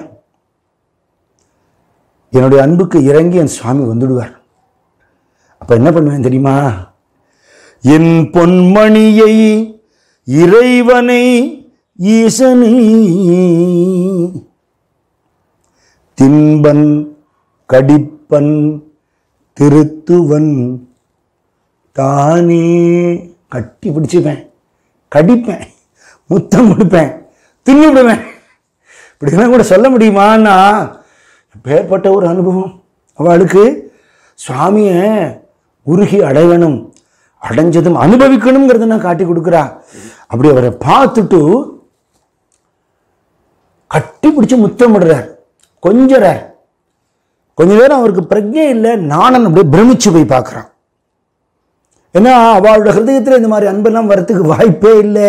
என்னுடைய அன்புக்கு இறங்கி என் சுவாமி வந்துடுவார் அப்ப என்ன பண்ணுவேன் தெரியுமா என் பொன்மணியை இறைவனை ஈசனி தின்பன் கடிப்பன் திருத்துவன் தானே கட்டி பிடிச்சுப்பேன் கடிப்பேன் முத்தம் கொடுப்பேன் தின்னு விடுவேன் இப்படிலாம் கூட சொல்ல முடியுமான்னா பேர்பட்ட ஒரு அனுபவம் அவளுக்கு சுவாமியை உருகி அடையணும் அடைஞ்சதும் அனுபவிக்கணுங்கிறத நான் காட்டி கொடுக்குறா அப்படி அவரை பார்த்துட்டு கட்டி பிடிச்சு முத்தமிடுறார் கொஞ்சறார் கொஞ்ச நேரம் அவருக்கு பிரஜை இல்லை நாணன் அப்படியே பிரமிச்சு போய் பார்க்குறான் ஏன்னா அவளோட ஹிருதயத்தில் இந்த மாதிரி அன்பெல்லாம் வரத்துக்கு வாய்ப்பே இல்லை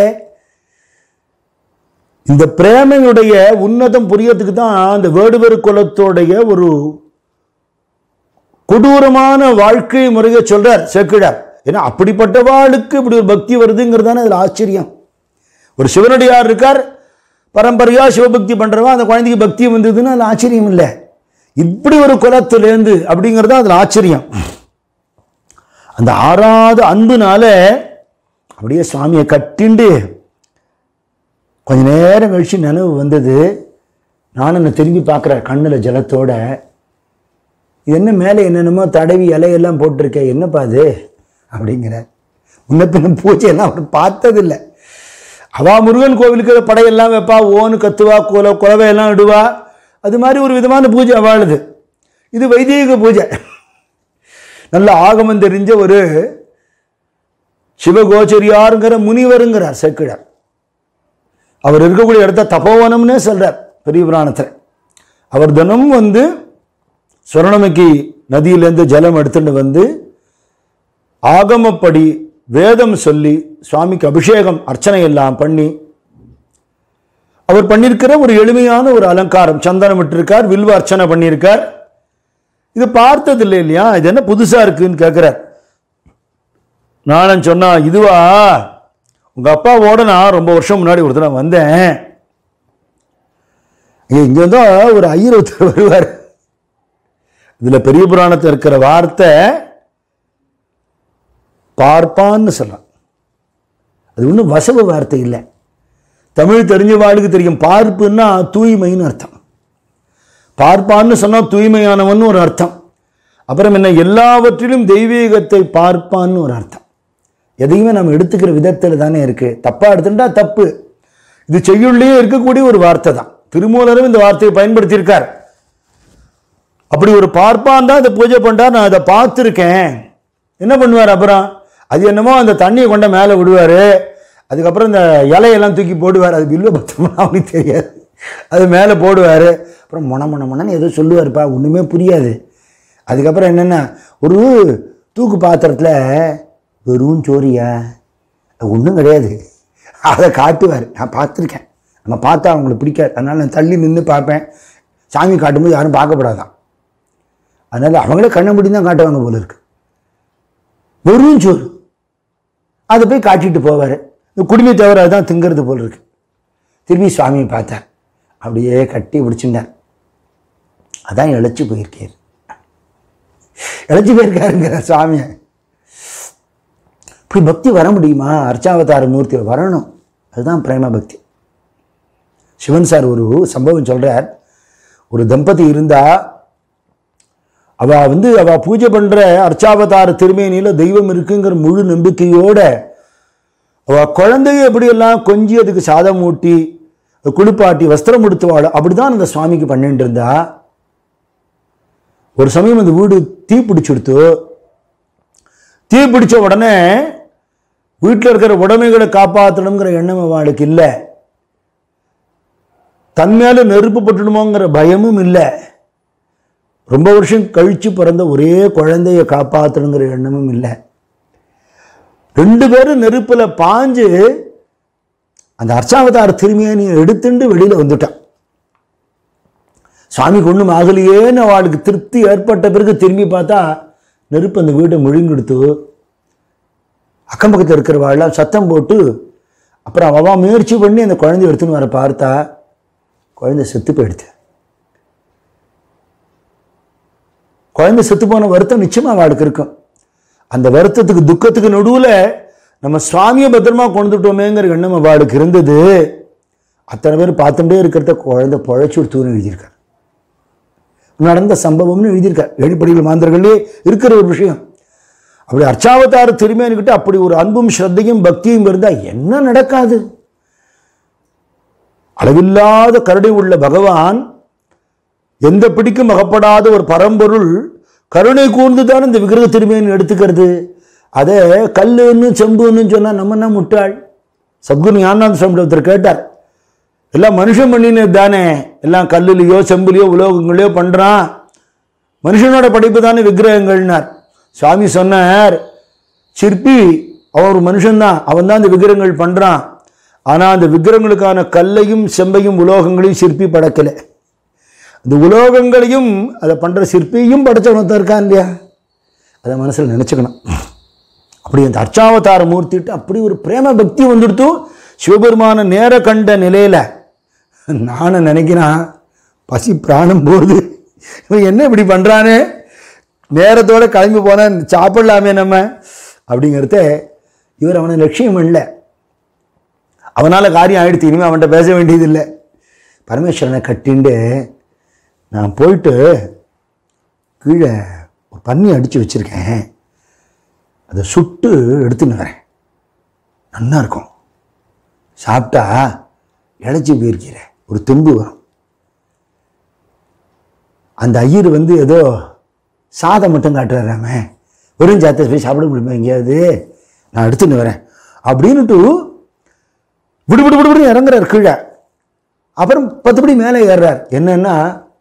இந்த பிரேமையுடைய உன்னதம் புரியறதுக்கு தான் அந்த வேடுவர் குலத்தோடைய ஒரு கொடூரமான வாழ்க்கை முறையை சொல்றார் சேக்கிழார் ஏன்னா அப்படிப்பட்ட வாளுக்கு இப்படி ஒரு பக்தி வருதுங்கிறது தானே அதில் ஆச்சரியம் ஒரு சிவனடியார் இருக்கார் பரம்பரையா சிவபக்தி பண்றவன் அந்த குழந்தைக்கு பக்தி வந்ததுன்னு அதில் ஆச்சரியம் இல்லை இப்படி ஒரு குலத்திலேருந்து அப்படிங்கிறது தான் அதில் ஆச்சரியம் அந்த ஆறாத அன்புனால அப்படியே சுவாமியை கட்டிண்டு கொஞ்ச நேரம் கழிச்சு நினைவு வந்தது நானும் என்னை திரும்பி பார்க்குறேன் கண்ணில் ஜலத்தோட இது என்ன மேலே என்னென்னமோ தடவி இலையெல்லாம் போட்டிருக்கேன் என்னப்பா அது அப்படிங்கிற முன்ன பின்ன பூஜையெல்லாம் அவர் பார்த்ததில்லை அவா முருகன் கோவிலுக்கு படையெல்லாம் வைப்பா ஓன்னு கத்துவா குல குலவையெல்லாம் இடுவா அது மாதிரி ஒரு விதமான பூஜை அவளுது இது வைதீக பூஜை நல்ல ஆகமம் தெரிஞ்ச ஒரு சிவகோச்சரியாருங்கிற முனிவருங்கிறார் சேக்கிழார் அவர் இருக்கக்கூடிய இடத்த தபோவனம்னே சொல்றார் பெரிய புராணத்தில் அவர் தினம் வந்து சுவர்ணமுகி நதியிலேருந்து ஜலம் எடுத்துட்டு வந்து ஆகமப்படி வேதம் சொல்லி சுவாமிக்கு அபிஷேகம் அர்ச்சனை எல்லாம் பண்ணி அவர் பண்ணியிருக்கிற ஒரு எளிமையான ஒரு அலங்காரம் சந்தனம் விட்டிருக்கார் வில்வ அர்ச்சனை பண்ணியிருக்கார் இது பார்த்தது இல்லை இல்லையா இது என்ன புதுசா இருக்குன்னு கேட்கிறார் நானும் சொன்னா இதுவா உங்க அப்பாவோட நான் ரொம்ப வருஷம் முன்னாடி ஒரு தடவை வந்தேன் இங்க வந்து ஒரு ஐயர் ஒருத்தர் வருவார் இதுல பெரிய புராணத்தில் இருக்கிற வார்த்தை பார்ப்பான்னு சொல்லலாம் அது ஒன்றும் வசவு வார்த்தை இல்லை தமிழ் தெரிஞ்ச வாழ்க்கை தெரியும் பார்ப்புன்னா தூய்மைன்னு அர்த்தம் பார்ப்பான்னு சொன்னால் தூய்மையானவன் ஒரு அர்த்தம் அப்புறம் என்ன எல்லாவற்றிலும் தெய்வீகத்தை பார்ப்பான்னு ஒரு அர்த்தம் எதையுமே நம்ம எடுத்துக்கிற விதத்தில் தானே இருக்கு தப்பா எடுத்துட்டா தப்பு இது செய்யுள்ளே இருக்கக்கூடிய ஒரு வார்த்தை தான் திருமூலரும் இந்த வார்த்தையை பயன்படுத்தியிருக்கார் அப்படி ஒரு பார்ப்பான் தான் இதை பூஜை பண்ணார் நான் அதை பார்த்துருக்கேன் என்ன பண்ணுவார் அப்புறம் அது என்னமோ அந்த தண்ணியை கொண்ட மேலே விடுவார் அதுக்கப்புறம் இந்த இலையெல்லாம் தூக்கி போடுவார் அது பில்வ பத்தமா அவனுக்கு தெரியாது அது மேலே போடுவார் அப்புறம் மொன மொன மொனன்னு ஏதோ சொல்லுவார்ப்பா ஒன்றுமே புரியாது அதுக்கப்புறம் என்னென்ன ஒரு தூக்கு பாத்திரத்தில் வெறும் சோறியா ஒன்றும் கிடையாது அதை காட்டுவார் நான் பார்த்துருக்கேன் நம்ம பார்த்தா அவங்களுக்கு பிடிக்காது அதனால் நான் தள்ளி நின்று பார்ப்பேன் சாமி காட்டும்போது யாரும் பார்க்கப்படாதான் அதனால் அவங்களே கண்ணை மூடி தான் காட்டுவாங்க போல இருக்கு வெறும் சோறு அதை போய் காட்டிட்டு போவார் இந்த குடுமி தவிர தான் திங்கிறது போல இருக்கு திரும்பி சுவாமியை பார்த்தார் அப்படியே கட்டி பிடிச்சிட்டார் அதான் இழைச்சி போயிருக்கார் இழைச்சி போயிருக்காருங்கிற சுவாமியை இப்படி பக்தி வர முடியுமா அர்ச்சாவதார மூர்த்தி வரணும் அதுதான் பிரேம பக்தி சிவன் சார் ஒரு சம்பவம் சொல்றார் ஒரு தம்பதி இருந்தா அவ வந்து அவ பூஜை பண்ற அர்ச்சாவதார திருமேனியில தெய்வம் இருக்குங்கிற முழு நம்பிக்கையோட அவ குழந்தைய எப்படியெல்லாம் கொஞ்சி அதுக்கு சாதம் ஊட்டி குளிப்பாட்டி வஸ்திரம் உடுத்துவாள் அப்படிதான் அந்த சுவாமிக்கு பண்ணிட்டு இருந்தா ஒரு சமயம் அந்த வீடு தீ பிடிச்சுடுத்து தீ பிடிச்ச உடனே வீட்டில் இருக்கிற உடைமைகளை காப்பாற்றணுங்கிற எண்ணம் அவளுக்கு இல்லை தன் மேல நெருப்பு பட்டுடுமோங்கிற பயமும் இல்லை ரொம்ப வருஷம் கழிச்சு பிறந்த ஒரே குழந்தைய காப்பாற்றணுங்கிற எண்ணமும் இல்லை ரெண்டு பேரும் நெருப்புல பாஞ்சு அந்த அர்ச்சாவதார திரும்பியை எடுத்துட்டு வெளியில வந்துட்டான் சுவாமிக்கு ஒன்றும் ஆகலையேன்னு அவளுக்கு திருப்தி ஏற்பட்ட பிறகு திரும்பி பார்த்தா நெருப்பு அந்த வீட்டை முழுங்கெடுத்து அக்கம் பக்கத்தில் இருக்கிறவாள்லாம் சத்தம் போட்டு அப்புறம் அவ முயற்சி பண்ணி அந்த குழந்தைய எடுத்துன்னு வர பார்த்தா குழந்தை செத்து போயிடுது குழந்தை செத்து போன வருத்தம் நிச்சயமா அவளுக்கு இருக்கும் அந்த வருத்தத்துக்கு துக்கத்துக்கு நடுவில் நம்ம சுவாமியை பத்திரமா கொண்டுட்டோமேங்கிற எண்ணம் அவளுக்கு இருந்தது அத்தனை பேர் பார்த்துட்டே இருக்கிறத குழந்தை புழைச்சி கொடுத்துன்னு எழுதியிருக்கார் நடந்த சம்பவம்னு எழுதியிருக்கார் ஏழிப்படிகள் மாந்தர்களே இருக்கிற ஒரு விஷயம் அப்படி அர்ச்சாவதார திருமேனிக்கிட்ட அப்படி ஒரு அன்பும் ஸ்ரத்தையும் பக்தியும் இருந்தால் என்ன நடக்காது அளவில்லாத கருணை உள்ள பகவான் எந்த பிடிக்கும் அகப்படாத ஒரு பரம்பொருள் கருணை கூர்ந்து தான் இந்த விக்கிரக திருமேனி எடுத்துக்கிறது அதை கல்லுன்னு செம்புன்னு சொன்னால் நம்ம என்ன முட்டாள் சத்குரு ஞானாந்த சுவாமி ஒருத்தர் கேட்டார் எல்லாம் மனுஷன் பண்ணினது தானே எல்லாம் கல்லுலையோ செம்புலையோ உலோகங்களையோ பண்ணுறான் மனுஷனோட படைப்பு தானே விக்கிரகங்கள்னார் சுவாமி சொன்னார் சிற்பி அவன் ஒரு மனுஷன்தான் அவன் தான் இந்த விக்கிரகங்கள் பண்ணுறான் ஆனால் அந்த விக்கிரகங்களுக்கான கல்லையும் செம்பையும் உலோகங்களையும் சிற்பி படைக்கலை இந்த உலோகங்களையும் அதை பண்ணுற சிற்பியும் படைச்சவன் தான் இருக்கான் இல்லையா அதை மனசில் நினச்சிக்கணும் அப்படி அந்த அர்ச்சாவதார மூர்த்திட்டு அப்படி ஒரு பிரேம பக்தி வந்துடுத்து சிவபெருமான நேர கண்ட நிலையில் நானும் நினைக்கிறேன் பசி பிராணம் போகுது இவன் என்ன இப்படி பண்ணுறானே நேரத்தோட கிளம்பி போனால் சாப்பிடலாமே நம்ம அப்படிங்கிறத இவர் அவனை லட்சியம் இல்லை அவனால் காரியம் ஆயிடுத்து இனிமேல் அவன்கிட்ட பேச வேண்டியதில்லை பரமேஸ்வரனை கட்டிண்டு நான் போயிட்டு கீழே ஒரு பன்னி அடித்து வச்சுருக்கேன் அதை சுட்டு எடுத்துன்னு வரேன் நல்லா இருக்கும் சாப்பிட்டா இழைச்சி போயிருக்கிற ஒரு தெம்பு வரும் அந்த ஐயர் வந்து ஏதோ சாதம் மட்டும் காட்டுறாராமே வெறும் சாத்தை போய் சாப்பிட முடியுமா எங்கேயாவது நான் எடுத்துன்னு வரேன் அப்படின்னுட்டு விடு விடு விடு விடு இறங்குறார் கீழே அப்புறம் பத்துப்படி மேலே ஏறுறார் என்னன்னா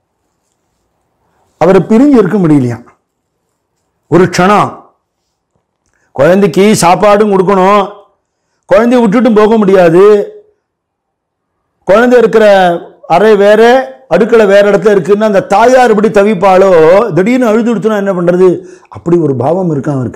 அவரை பிரிஞ்சு இருக்க முடியலையாம் ஒரு க்ஷணம் குழந்தைக்கு சாப்பாடும் கொடுக்கணும் குழந்தைய விட்டுட்டும் போக முடியாது குழந்தை இருக்கிற அறை வேற அடுக்களை வேற இடத்துல இருக்குன்னா அந்த தாயார் எப்படி தவிப்பாளோ திடீர்னு அழுது கொடுத்தனா என்ன பண்றது அப்படி ஒரு பாவம் இருக்கான் அவருக்கு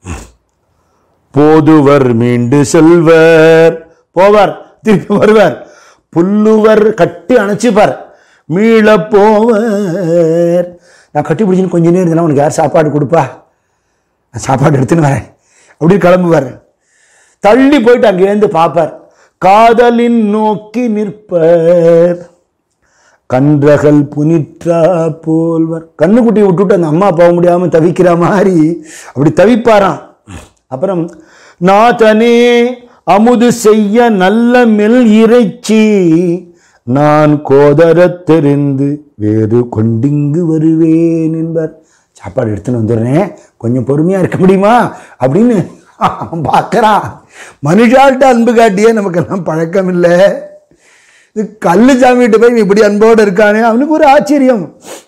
போதுவர் மீண்டு செல்வர் போவார் திருப்பி வருவார் புல்லுவர் கட்டி அணைச்சிப்பார் மீள போவர் நான் கட்டி பிடிச்சின்னு கொஞ்ச நேரம் இருந்தா உனக்கு யார் சாப்பாடு கொடுப்பா நான் சாப்பாடு எடுத்துன்னு வரேன் அப்படின்னு கிளம்புவார் தள்ளி போயிட்டு அங்கேருந்து பார்ப்பார் காதலின் நோக்கி நிற்பர் கன்றகல் புனிற்றா போல்வர் கண்ணுக்குட்டியை விட்டுட்டு அந்த அம்மா போக முடியாம தவிக்கிற மாதிரி அப்படி தவிப்பாராம் அப்புறம் நாதனே அமுது செய்ய நல்ல மெல் இறைச்சி நான் கோதரத் தெரிந்து வேறு கொண்டிங்கு வருவேன் என்பார் சாப்பாடு எடுத்துன்னு வந்துடுறேன் கொஞ்சம் பொறுமையா இருக்க முடியுமா அப்படின்னு அவன் பார்க்கறான் மனுஷால்கிட்ட அன்பு காட்டியே நமக்கெல்லாம் பழக்கம் இல்லை இது கல்லு சாமிகிட்ட போய் இவன் இப்படி அன்போடு இருக்கானே அவனுக்கு ஒரு ஆச்சரியம்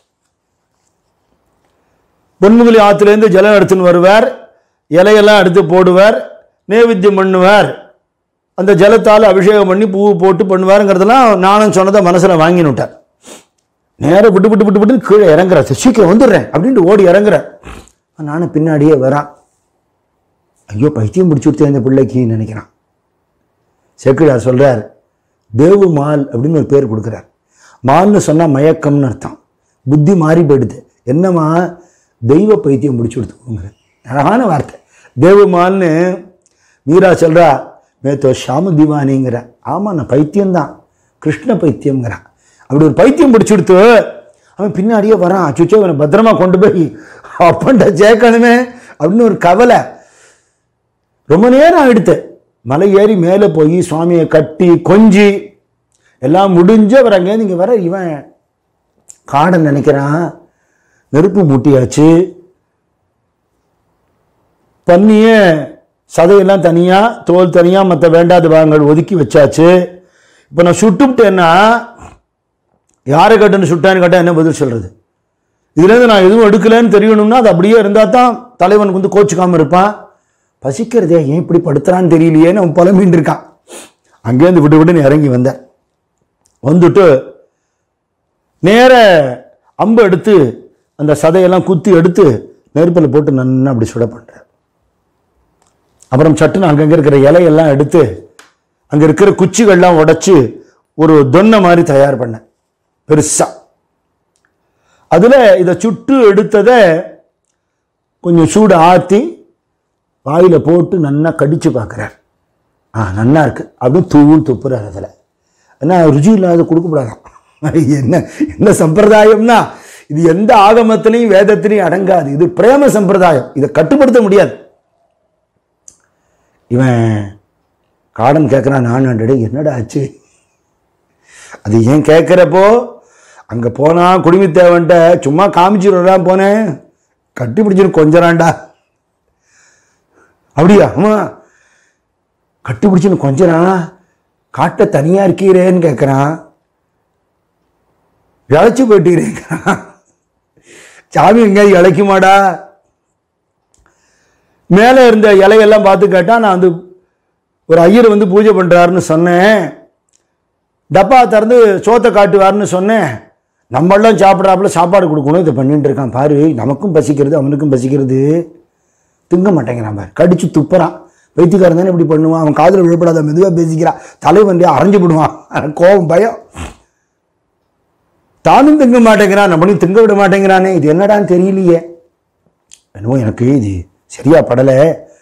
பொன்முகலி ஆற்றுலேருந்து ஜலம் எடுத்துன்னு வருவார் இலையெல்லாம் எடுத்து போடுவார் நேவித்தியம் பண்ணுவார் அந்த ஜலத்தால் அபிஷேகம் பண்ணி பூ போட்டு பண்ணுவாருங்கிறதெல்லாம் நானும் சொன்னதை மனசில் வாங்கின்னு விட்டார் நேரா விட்டு விட்டு விட்டு விட்டு கீழே இறங்குறார் சீக்கிரம் வந்துடுறேன் அப்படின்ட்டு ஓடி இறங்குறார் நானும் பின்னாடியே வரான் ஐயோ பைத்தியம் பிடிச்சி கொடுத்தேன் இந்த பிள்ளைக்கு நினைக்கிறான் சேக்கிழார் சொல்றார் தேவு மால் அப்படின்னு ஒரு பேர் கொடுக்குறார் மால்னு சொன்னால் மயக்கம்னு அர்த்தம் புத்தி மாறி போயிடுது என்னம்மா தெய்வ பைத்தியம் பிடிச்சி கொடுத்துக்கோங்க அழகான வார்த்தை தேவு மால்னு மீரா சொல்றா மேத்தோ ஷாமு திவானிங்கிற ஆமாம் நான் பைத்தியம்தான் கிருஷ்ண பைத்தியம்ங்கிறான் அப்படி ஒரு பைத்தியம் பிடிச்சி கொடுத்து அவன் பின்னாடியே வரான் அச்சுச்சோ அவனை பத்திரமா கொண்டு போய் அப்பன்ட்ட சேர்க்கணுமே அப்படின்னு ஒரு கவலை ரொம்ப நேரம் ஆயிடுத்து மலை ஏறி மேலே போய் சுவாமியை கட்டி கொஞ்சி எல்லாம் முடிஞ்சு அவர் அங்கேருந்து இங்கே வர இவன் காடன் நினைக்கிறான் நெருப்பு மூட்டியாச்சு பண்ணிய சதையெல்லாம் தனியாக தோல் தனியாக மற்ற வேண்டாத பாகங்கள் ஒதுக்கி வச்சாச்சு இப்போ நான் சுட்டுவிட்டேன்னா யாரை கட்டுன்னு சுட்டான்னு கேட்டால் என்ன பதில் சொல்கிறது இதுலேருந்து நான் எதுவும் எடுக்கலைன்னு தெரியணும்னா அது அப்படியே இருந்தால் தான் தலைவனுக்கு வந்து கோச்சிக்காமல் இருப்பான் பசிக்கிறதே ஏன் இப்படி படுத்துறான்னு தெரியலையேன்னு அவன் புலம்பின்னு இருக்கான் அங்கேருந்து விட்டு விட்டுன்னு இறங்கி வந்தேன் வந்துட்டு நேர அம்பு எடுத்து அந்த சதையெல்லாம் குத்தி எடுத்து நெருப்பில் போட்டு நன்னா அப்படி சுட பண்ணுறேன் அப்புறம் சட்டுன்னு அங்கங்கே இருக்கிற இலையெல்லாம் எடுத்து அங்கே இருக்கிற குச்சிகள்லாம் உடைச்சு ஒரு தொன்னை மாதிரி தயார் பண்ணேன் பெருசா அதில் இதை சுட்டு எடுத்ததை கொஞ்சம் சூடு ஆற்றி வாயில் போட்டு நன்னா கடிச்சு பார்க்குறார் ஆ நன்னா இருக்கு அப்படின்னு தூவும் துப்புறார் அதில் ஏன்னா ருச்சி இல்லாத கொடுக்கப்படாதான் என்ன என்ன சம்பிரதாயம்னா இது எந்த ஆகமத்திலையும் வேதத்திலையும் அடங்காது இது பிரேம சம்பிரதாயம் இதை கட்டுப்படுத்த முடியாது இவன் காடன் கேட்குறான் நான் ஹண்ட்ரடு என்னடா ஆச்சு அது ஏன் கேட்குறப்போ அங்கே போனா குடிமித்தேவன்ட்ட சும்மா காமிச்சிடுறான் போனேன் கட்டி பிடிச்சிட்டு கொஞ்சறான்டா அப்படியா ஆமா கட்டி பிடிச்சின்னு கொஞ்சறான் காட்டை தனியாக இருக்கீரேன்னு கேட்குறான் இழைச்சி போயிட்டீரேங்கிறான் சாமி எங்கேயாவது இழைக்குமாடா மேலே இருந்த இலையெல்லாம் பார்த்து கேட்டா நான் வந்து ஒரு ஐயர் வந்து பூஜை பண்ணுறாருன்னு சொன்னேன் டப்பா திறந்து சோத்தை காட்டுவார்னு சொன்னேன் நம்மளாம் சாப்பிட்றாப்புல சாப்பாடு கொடுக்கணும் இதை பண்ணிட்டு இருக்கான் பாரு நமக்கும் பசிக்கிறது அவனுக்கும் பசிக்கிறது திங்க மாட்டேங்கிறான் பாரு கடிச்சு துப்புறான் வைத்தியக்காரன் தானே இப்படி பண்ணுவான் அவன் காதில் விழப்படாத மெதுவாக பேசிக்கிறான் தலைவண்டியா அரைஞ்சு விடுவான் கோபம் பயம் தானும் திங்க மாட்டேங்கிறான் நம்மளையும் திங்க விட மாட்டேங்கிறானே இது என்னடான்னு தெரியலையே என்னவோ எனக்கு இது சரியா படலை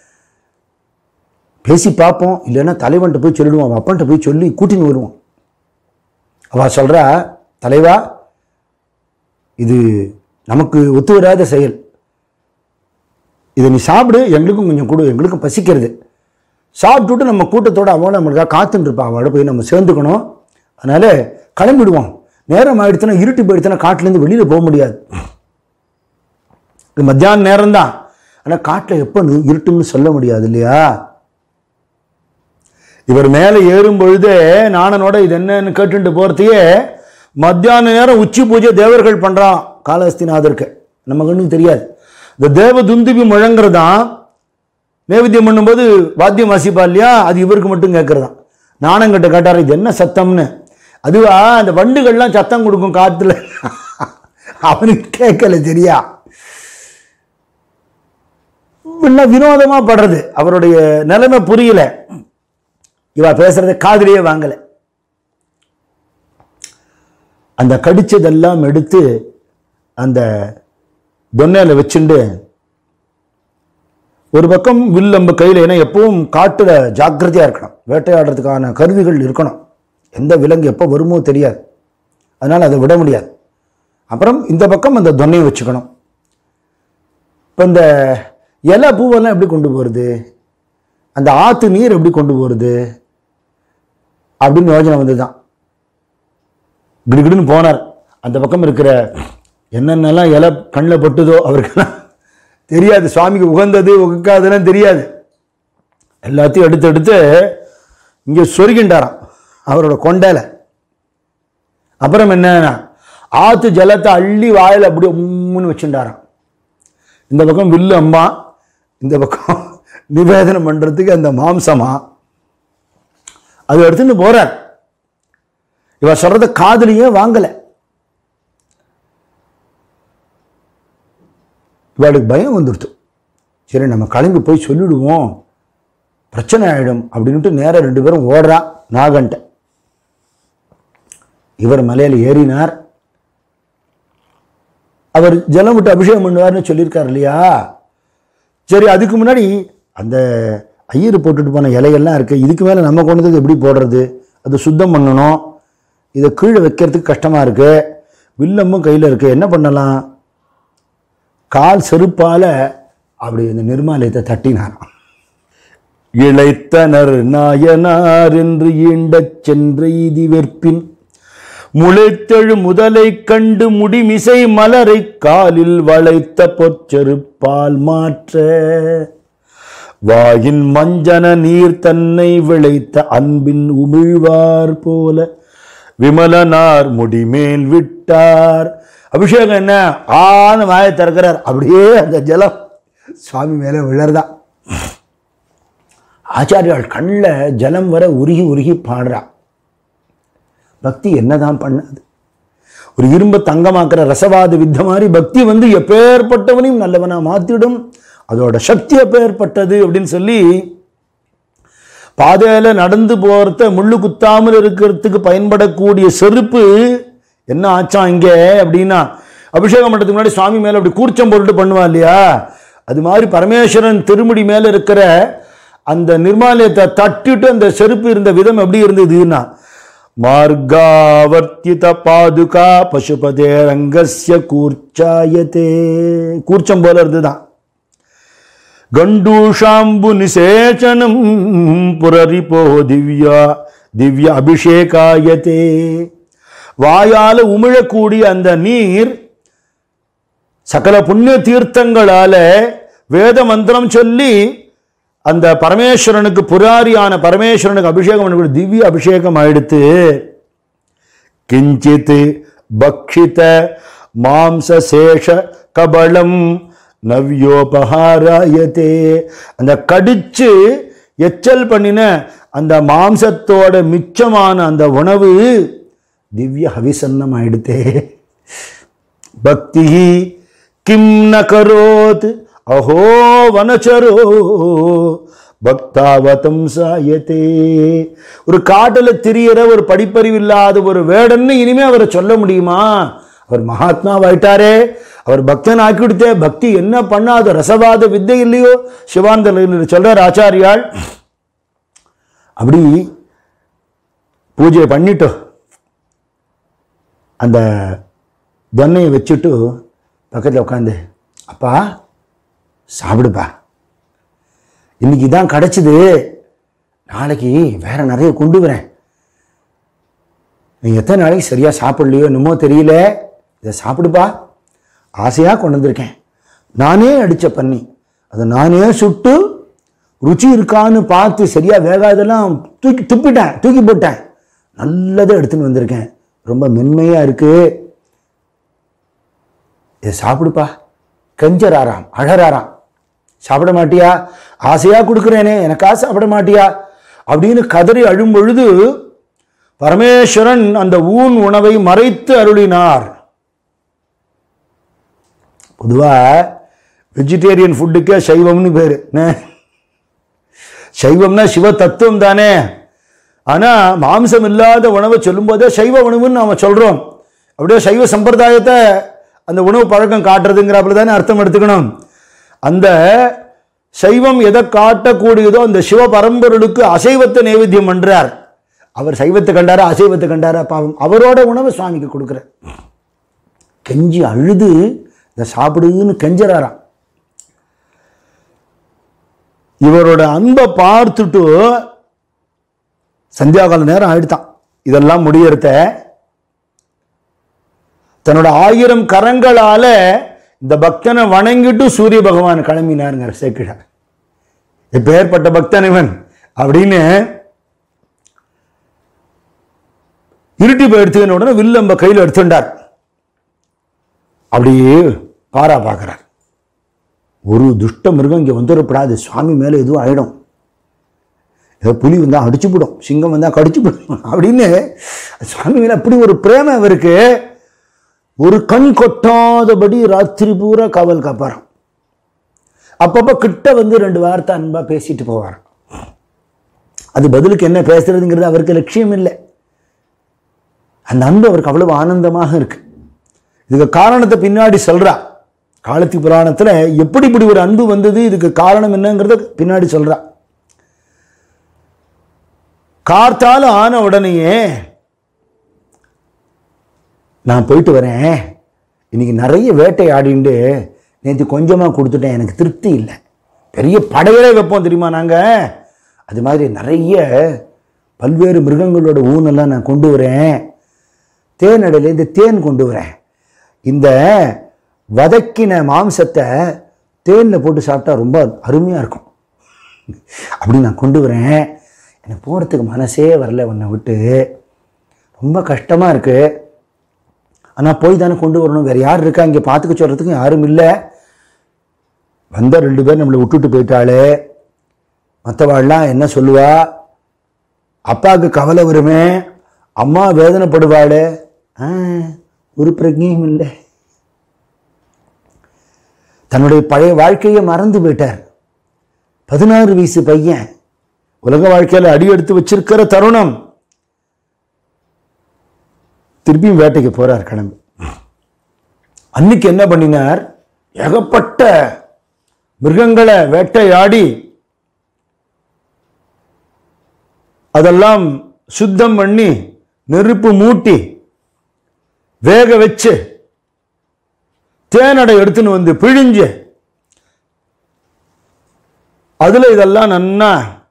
பேசி பார்ப்போம் இல்லைன்னா தலைவன்ட்ட போய் சொல்லிடுவோம் அவன் அப்பன்ட்ட போய் சொல்லி கூட்டின்னு வருவோம் அவ சொல்றா தலைவா இது நமக்கு ஒத்து வராத செயல் இதை நீ சாப்பிடு எங்களுக்கும் கொஞ்சம் கொடு எங்களுக்கும் பசிக்கிறது சாப்பிட்டுட்டு நம்ம கூட்டத்தோட அவன் நம்மளுக்காக காத்துட்டு இருப்பான் அவளோட போய் நம்ம சேர்ந்துக்கணும் அதனால கிளம்பிடுவோம் நேரம் ஆயிடுச்சுன்னா இருட்டு போயிடுச்சுன்னா காட்டுலேருந்து வெளியில் போக முடியாது இது மத்தியான நேரம் தான் ஆனால் காட்டில் எப்போ நு- இருட்டுன்னு சொல்ல முடியாது இல்லையா இவர் மேலே ஏறும் பொழுதே நாணனோட இது என்னன்னு கேட்டுட்டு போகிறதையே மத்தியான நேரம் உச்சி பூஜை தேவர்கள் பண்ணுறான் காலஹஸ்திநாதருக்கு நம்ம கண்ணுக்கு தெரியாது இந்த தேவ துந்துபி முழங்குறதான் நைவேத்தியம் பண்ணும்போது வாத்தியம் வாசிப்பா இல்லையா அது இவருக்கு மட்டும் கேட்கறதான் நாணங்கிட்ட கேட்டார் இது என்ன சத்தம்னு அதுவா அந்த வண்டுகள்லாம் சத்தம் கொடுக்கும் காத்துல அவனுக்கு கேட்கல சரியா என்ன வினோதமா படுறது அவருடைய நிலைமை புரியல இவ பேசுறத காதுலயே வாங்கல அந்த கடிச்சதெல்லாம் எடுத்து அந்த தொன்னையில வச்சுண்டு ஒரு பக்கம் வில் நம்ம கையில் ஏன்னா எப்பவும் காட்டுல ஜாக்கிரதையா இருக்கணும் வேட்டையாடுறதுக்கான கருவிகள் இருக்கணும் எந்த விலங்கு எப்போ வருமோ தெரியாது அதனால அதை விட முடியாது அப்புறம் இந்த பக்கம் அந்த தொன்னையை வச்சுக்கணும் இப்போ இந்த இலை பூவெல்லாம் எப்படி கொண்டு போகிறது அந்த ஆற்று நீர் எப்படி கொண்டு போகிறது அப்படின்னு யோசனை வந்து தான் கிடுகிடுன்னு போனார் அந்த பக்கம் இருக்கிற என்னென்னலாம் இலை கண்ணில் பட்டுதோ அவருக்கெல்லாம் தெரியாது சுவாமிக்கு உகந்தது உகக்காதுன்னு தெரியாது எல்லாத்தையும் எடுத்து எடுத்து இங்கே சொருகின்றாராம் அவரோட கொண்டையில அப்புறம் என்னன்னா ஆத்து ஜலத்தை அள்ளி வாயில அப்படியே உம்முன்னு வச்சுட்டாராம் இந்த பக்கம் வில்லு அம்மா இந்த பக்கம் நிவேதனம் பண்றதுக்கு அந்த மாம்சமா அது எடுத்துன்னு போறார் இவ சொல்றத காதுலயே வாங்கல இவளுக்கு பயம் வந்துடுது சரி நம்ம கிளம்பி போய் சொல்லிடுவோம் பிரச்சனை ஆயிடும் அப்படின்ட்டு நேரா ரெண்டு பேரும் ஓடுறா நாகன்ட்ட இவர் மலையில ஏறினார் அவர் ஜலம் விட்டு அபிஷேகம் பண்ணுவார்னு சொல்லியிருக்கார் இல்லையா சரி அதுக்கு முன்னாடி அந்த ஐயர் போட்டுட்டு போன இலையெல்லாம் இருக்கு இதுக்கு மேலே நம்ம கொண்டு வந்து எப்படி போடுறது அது சுத்தம் பண்ணணும் இதை கீழே வைக்கிறதுக்கு கஷ்டமாக இருக்கு வில்லமும் கையில் இருக்கு என்ன பண்ணலாம் கால் செருப்பால அப்படி இந்த நிர்மாலயத்தை தட்டினாராம் இளைத்தனர் நாயனார் என்று ஈண்டச் சென்ற இதி வெற்பின் முளைத்தெழு முதலைக் கண்டு முடிமிசை மலரை காலில் வளைத்த பொற்செருப்பால் மாற்ற வாயின் மஞ்சன நீர் தன்னை விளைத்த அன்பின் உமிழ்வார் போல விமலனார் முடிமேல் விட்டார் அபிஷேகம் என்ன ஆன வாயை திறக்கிறார் அப்படியே அந்த ஜலம் சுவாமி மேலே விழறதா ஆச்சாரியால் கண்ணில் ஜலம் வர உருகி உருகி பாடுறா பக்தி என்னதான் பண்ணாது ஒரு இரும்பை தங்கமாக்குற ரசவாத வித்த மாதிரி பக்தி வந்து எப்பேற்பட்டவனையும் நல்லவனா மாத்திடும் அதோட சக்தி எப்பேற்பட்டது அப்படின்னு சொல்லி பாதையில நடந்து போறத முள்ளு குத்தாமல் இருக்கிறதுக்கு பயன்படக்கூடிய செருப்பு என்ன ஆச்சாம் இங்க அப்படின்னா அபிஷேகம் பண்றதுக்கு முன்னாடி சுவாமி மேல அப்படி கூர்ச்சம் போட்டுட்டு பண்ணுவா இல்லையா அது மாதிரி பரமேஸ்வரன் திருமுடி மேல இருக்கிற அந்த நிர்மாலயத்தை தட்டிட்டு அந்த செருப்பு இருந்த விதம் எப்படி இருந்ததுன்னா மார்காவர்த்தித பாதுகா பசுபதே ரங்கஸ்ய கூர்ச்சாயத்தே கூர்ச்சம் போல இருந்துதான் கண்டூஷாம்பு நிசேச்சனம் புரரிபோ திவ்யா திவ்ய அபிஷேகாயத்தே வாயால உமிழக்கூடிய அந்த நீர் சகல புண்ணிய தீர்த்தங்களால வேத மந்திரம் சொல்லி அந்த பரமேஸ்வரனுக்கு புராரியான பரமேஸ்வரனுக்கு அபிஷேகம் பண்ணக்கூடிய திவ்ய அபிஷேகம் ஆயிடுத்து கிஞ்சித் பக்ஷித மாம்சசேஷ கபலம் நவ்யோபகாராயத்தே அந்த கடிச்சு எச்சல் பண்ணின அந்த மாம்சத்தோட மிச்சமான அந்த உணவு திவ்ய ஹவிசன்னம் ஆயிடுத்தே பக்தி கிம் ந கரோத் அஹோ வனச்சரோ பக்தாவதம் சாயத்தே ஒரு காட்டுல திரியற ஒரு படிப்பறிவு இல்லாத ஒரு வேடன்னு இனிமே அவரை சொல்ல முடியுமா அவர் மகாத்மாவாயிட்டாரே அவர் பக்தன் ஆக்கி கொடுத்தே பக்தி என்ன பண்ணாத ரசவாத வித்தை இல்லையோ சிவானந்த சொல்றார் ஆச்சாரியாள் அப்படி பூஜை பண்ணிட்டு அந்த தொன்னையை வச்சுட்டு பக்கத்தில் உட்காந்து அப்பா சாப்பிடுப்பா இன்னைக்கு இதான் கிடச்சிது நாளைக்கு வேற நிறைய கொண்டு வரேன் நீ எத்தனை நாளைக்கு சரியாக சாப்பிடலையோ என்னமோ தெரியல இதை சாப்பிடுப்பா ஆசையாக கொண்டு வந்திருக்கேன் நானே அடித்த பண்ணி அதை நானே சுட்டு ருச்சி இருக்கான்னு பார்த்து சரியாக வேகாதெல்லாம் தூக்கி துப்பிட்டேன் தூக்கி போட்டேன் நல்லதை எடுத்துன்னு வந்திருக்கேன் ரொம்ப மென்மையாக இருக்குது இதை சாப்பிடுப்பா கெஞ்சராராம் அழறாராம் சாப்பிட மாட்டியா ஆசையா கொடுக்குறேனே எனக்கா சாப்பிட மாட்டியா அப்படின்னு கதறி அழும் பொழுது பரமேஸ்வரன் அந்த ஊன் உணவை மறைத்து அருளினார் பொதுவா வெஜிடேரியன் ஃபுட்டுக்கே சைவம்னு பேரு என்ன? சைவம்னா சிவ தத்துவம் தானே ஆனா மாம்சம் இல்லாத உணவை சொல்லும்போதே சைவ உணவுன்னு நாம சொல்றோம் அப்படியே சைவ சம்பிரதாயத்தை அந்த உணவு பழக்கம் காட்டுறதுங்கிறாப்புல தானே அர்த்தம் எடுத்துக்கணும் அந்த சைவம் எதை காட்டக்கூடியதோ அந்த சிவ பரம்பொருளுக்கு அசைவத்தை நைவேத்தியம் பண்றார் அவர் சைவத்தை கண்டாரா அசைவத்தை கண்டாரா பாவம் அவரோட உணவை சுவாமிக்கு கொடுக்குறார் கெஞ்சி அழுது இதை சாப்பிடுன்னு கெஞ்சறாராம் இவரோட அன்பை பார்த்துட்டு சந்தியாகால நேரம் ஆயிடுதான் இதெல்லாம் முடியறத தன்னோட ஆயிரம் கரங்களால இந்த பக்தனை வணங்கிட்டு சூரிய பகவான் கிளம்பினாருங்க சேக்கிழார் எப்பேற்பட்ட பக்தன் இவன் அப்படின்னு இருட்டி போய் எடுத்துக்கின உடனே வில்லம்ப கையில் எடுத்துட்டார் அப்படியே பாரா பார்க்குறார் ஒரு துஷ்ட மிருகம் இங்கே வந்துடப்படாது சுவாமி மேலே எதுவும் ஆயிடும் ஏதோ புலி வந்தால் அடிச்சுப்பிடும் சிங்கம் வந்தால் கடிச்சுப்பிடும் அப்படின்னு சுவாமி மேலே அப்படி ஒரு பிரேமம் இவருக்கு ஒரு கண் கொட்டாதபடி ராத்திரி பூரா காவல் காப்பாராம் அப்பப்போ கிட்ட வந்து ரெண்டு வார்த்தை அன்பா பேசிட்டு போவாராம் அது பதிலுக்கு என்ன பேசுறதுங்கிறது அவருக்கு லட்சியம் இல்லை அந்த அன்பு அவருக்கு அவ்வளவு ஆனந்தமாக இருக்கு இதுக்கு காரணத்தை பின்னாடி சொல்றா காலத்தி புராணத்துல எப்படி இப்படி ஒரு அன்பு வந்தது இதுக்கு காரணம் என்னங்கிறத பின்னாடி சொல்றா கார்த்தால ஆன உடனேயே நான் போயிட்டு வரேன் இன்னைக்கு நிறைய வேட்டை ஆடிண்டு நேற்று கொஞ்சமாக கொடுத்துட்டேன் எனக்கு திருப்தி இல்லை பெரிய படையலே வைப்போம் தெரியுமா நாங்கள் அது மாதிரி நிறைய பல்வேறு மிருகங்களோட ஊனெல்லாம் நான் கொண்டு வரேன் தேனடையிலேருந்து தேன் கொண்டு வரேன் இந்த வதக்கின மாம்சத்தை தேனில் போட்டு சாப்பிட்டா ரொம்ப அருமையாக இருக்கும் அப்படி நான் கொண்டு வரேன் எனக்கு போகிறதுக்கு மனசே வரல உன்னை விட்டு ரொம்ப கஷ்டமாக இருக்குது ஆனால் போய் தானே கொண்டு வரணும் வேறு யார் இருக்கா இங்கே பார்த்துக்க சொல்கிறதுக்கு யாரும் இல்லை வந்த ரெண்டு பேர் நம்மளை விட்டுட்டு போயிட்டாளே மற்றவாள்லாம் என்ன சொல்லுவா அப்பாவுக்கு கவலை வருமே அம்மா வேதனைப்படுவாளே ஆ ஒரு பிரஜையும் இல்லை தன்னுடைய பழைய வாழ்க்கையை மறந்து போயிட்டார் பதினாறு வயசு பையன் உலக வாழ்க்கையில் அடி எடுத்து வச்சிருக்கிற தருணம் திருப்பியும் வேட்டைக்கு போறார் கிளம்பி அன்னைக்கு என்ன பண்ணினார் ஏகப்பட்ட மிருகங்களை வேட்டையாடி அதெல்லாம் சுத்தம் பண்ணி நெருப்பு மூட்டி வேக வச்சு தேனடை எடுத்துன்னு வந்து பிழிஞ்சு அதுல இதெல்லாம் நன்னா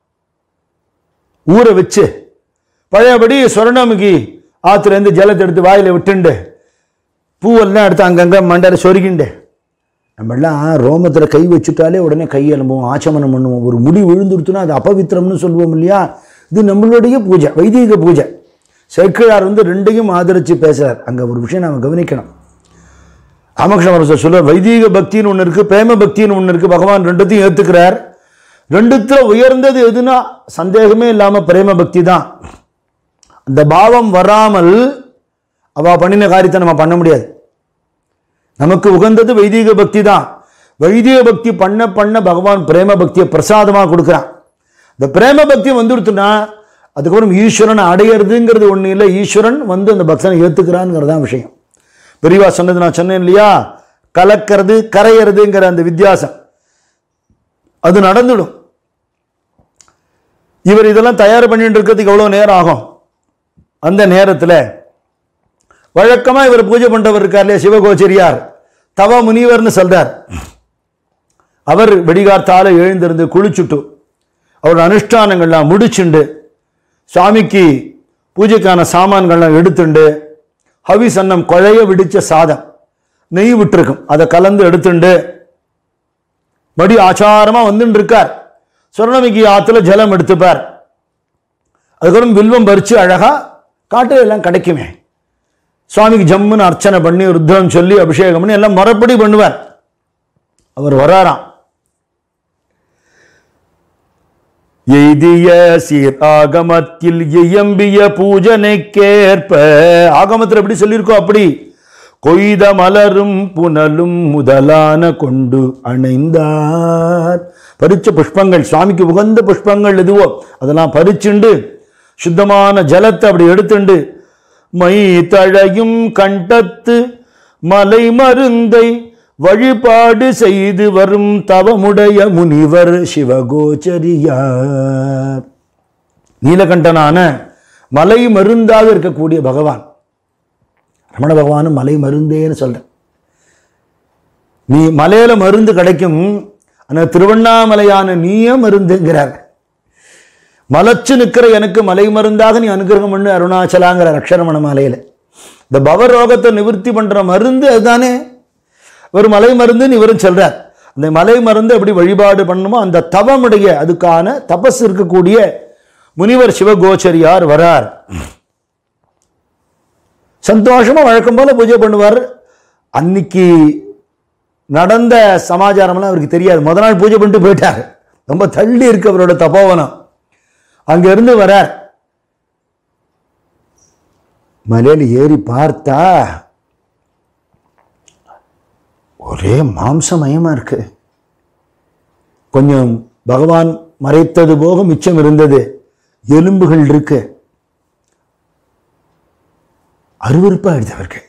ஊற வச்சு பழையபடி சொரணமுகி ஆத்துல இருந்து ஜலத்தை எடுத்து வாயில விட்டுண்டு பூவெல்லாம் எடுத்து அங்கங்க மண்டல சொருகிண்டு நம்மெல்லாம் ரோமத்துல கை வச்சுட்டாலே உடனே கை எலும்புவோம் ஆச்சமனம் பண்ணுவோம் ஒரு முடி விழுந்துருத்துனா அது அபவித்திரம்னு சொல்லுவோம் இல்லையா இது நம்மளுடைய பூஜை வைதீக பூஜை சேக்கிழார் வந்து ரெண்டையும் ஆதரிச்சு பேசுறார் அங்க ஒரு விஷயம் நாம கவனிக்கணும் ராமகிருஷ்ண சொல்றார் வைதீக பக்தின்னு ஒன்று இருக்கு பிரேம பக்தின்னு ஒன்று இருக்கு பகவான் ரெண்டுத்தையும் ஏத்துக்கிறார் ரெண்டுத்துல உயர்ந்தது எதுனா சந்தேகமே இல்லாம பிரேம பக்தி தான் அந்த பாவம் வராமல் அவ பண்ணின காரியத்தை நம்ம பண்ண முடியாது நமக்கு உகந்தது வைதீக பக்தி தான் வைதீக பக்தி பண்ண பண்ண பகவான் பிரேம பக்தியை பிரசாதமாக கொடுக்குறான் இந்த பிரேம பக்தி வந்துடுத்துனா அதுக்கப்புறம் ஈஸ்வரனை அடையிறதுங்கிறது ஒன்றும் இல்லை ஈஸ்வரன் வந்து அந்த பக்தனை ஏற்றுக்கிறான்ங்கிறது தான் விஷயம் பெரியவா சொன்னது நான் சொன்னேன் இல்லையா கலக்கிறது கரையிறதுங்கிற அந்த வித்தியாசம் அது நடந்துடும் இவர் இதெல்லாம் தயார் பண்ணிட்டு இருக்கிறதுக்கு எவ்வளோ நேரம் ஆகும் அந்த நேரத்தில் வழக்கமாக இவர் பூஜை பண்றவர் இருக்கார் இல்லையா சிவகோச்சரியார் தவ முனிவர்னு சொல்றார் அவர் வெடிகார்த்தால எழுந்திருந்து குளிச்சுட்டு அவரோட அனுஷ்டானங்கள்லாம் முடிச்சுண்டு சுவாமிக்கு பூஜைக்கான சாமான்கள்லாம் எடுத்துண்டு ஹவிஸ் அன்னம் குழைய விடிச்ச சாதம் நெய் விட்டுருக்கும் அதை கலந்து எடுத்துண்டு மடி ஆச்சாரமா வந்துட்டு இருக்கார் சொர்ணமிக்கு ஆத்துல ஜலம் எடுத்துப்பார் அதுக்கப்புறம் வில்வம் பறிச்சு அழகா காட்டுல எல்லாம் கிடைக்குமே சுவாமிக்கு ஜம்முன்னு அர்ச்சனை பண்ணி ருத்ரம் சொல்லி அபிஷேகம் பண்ணி எல்லாம் முறைப்படி பண்ணுவார் அவர் வராராம் எய்திய சீர் ஆகமத்தில் இயம்பிய பூஜனைக்கேற்ப ஆகமத்தில் எப்படி சொல்லியிருக்கோம் அப்படி கொய்த மலரும் புனலும் முதலான கொண்டு அணைந்தார் பறிச்ச புஷ்பங்கள் சுவாமிக்கு உகந்த புஷ்பங்கள் எதுவோ அதெல்லாம் பறிச்சுண்டு சுத்தமான ஜலத்தை அப்படி எடுத்துண்டு மை தழையும் கண்டத்து மலை மருந்தை வழிபாடு செய்து வரும் தவமுடைய முனிவர் சிவகோச்சரியார் நீலகண்டனான மலை மருந்தாக இருக்கக்கூடிய பகவான் ரமண பகவானும் மலை மருந்தேன்னு சொல்றேன் நீ மலையில மருந்து கிடைக்கும் ஆனா திருவண்ணாமலையான நீயே மருந்துங்கிறார் மலைச்சு நிற்கிற எனக்கு மலை மருந்தாக நீ அனுகிரகம் பண்ணு அருணாச்சலாங்கிற அக்ஷரமண மாலையில இந்த பவரோகத்தை நிவர்த்தி பண்ற மருந்து அதுதானே ஒரு மலை மருந்துன்னு இவரும் சொல்றார் அந்த மலை மருந்து எப்படி வழிபாடு பண்ணணுமோ அந்த தவமுடைய அதுக்கான தபஸ் இருக்கக்கூடிய முனிவர் சிவகோச்சரியார் வரார் சந்தோஷமா வழக்கம் போல பூஜை பண்ணுவார் அன்னைக்கு நடந்த சமாச்சாரம்லாம் அவருக்கு தெரியாது முத நாள் பூஜை பண்ணிட்டு போயிட்டார் ரொம்ப தள்ளி இருக்கு அவரோட தபோவனம் அங்க இருந்து வரார் மலையில ஏறி பார்த்தா ஒரே மாம்சமயமா இருக்கு கொஞ்சம் பகவான் மறைத்தது போக மிச்சம் இருந்தது எலும்புகள் இருக்கு அருவருப்பாயிடுது அவருக்கு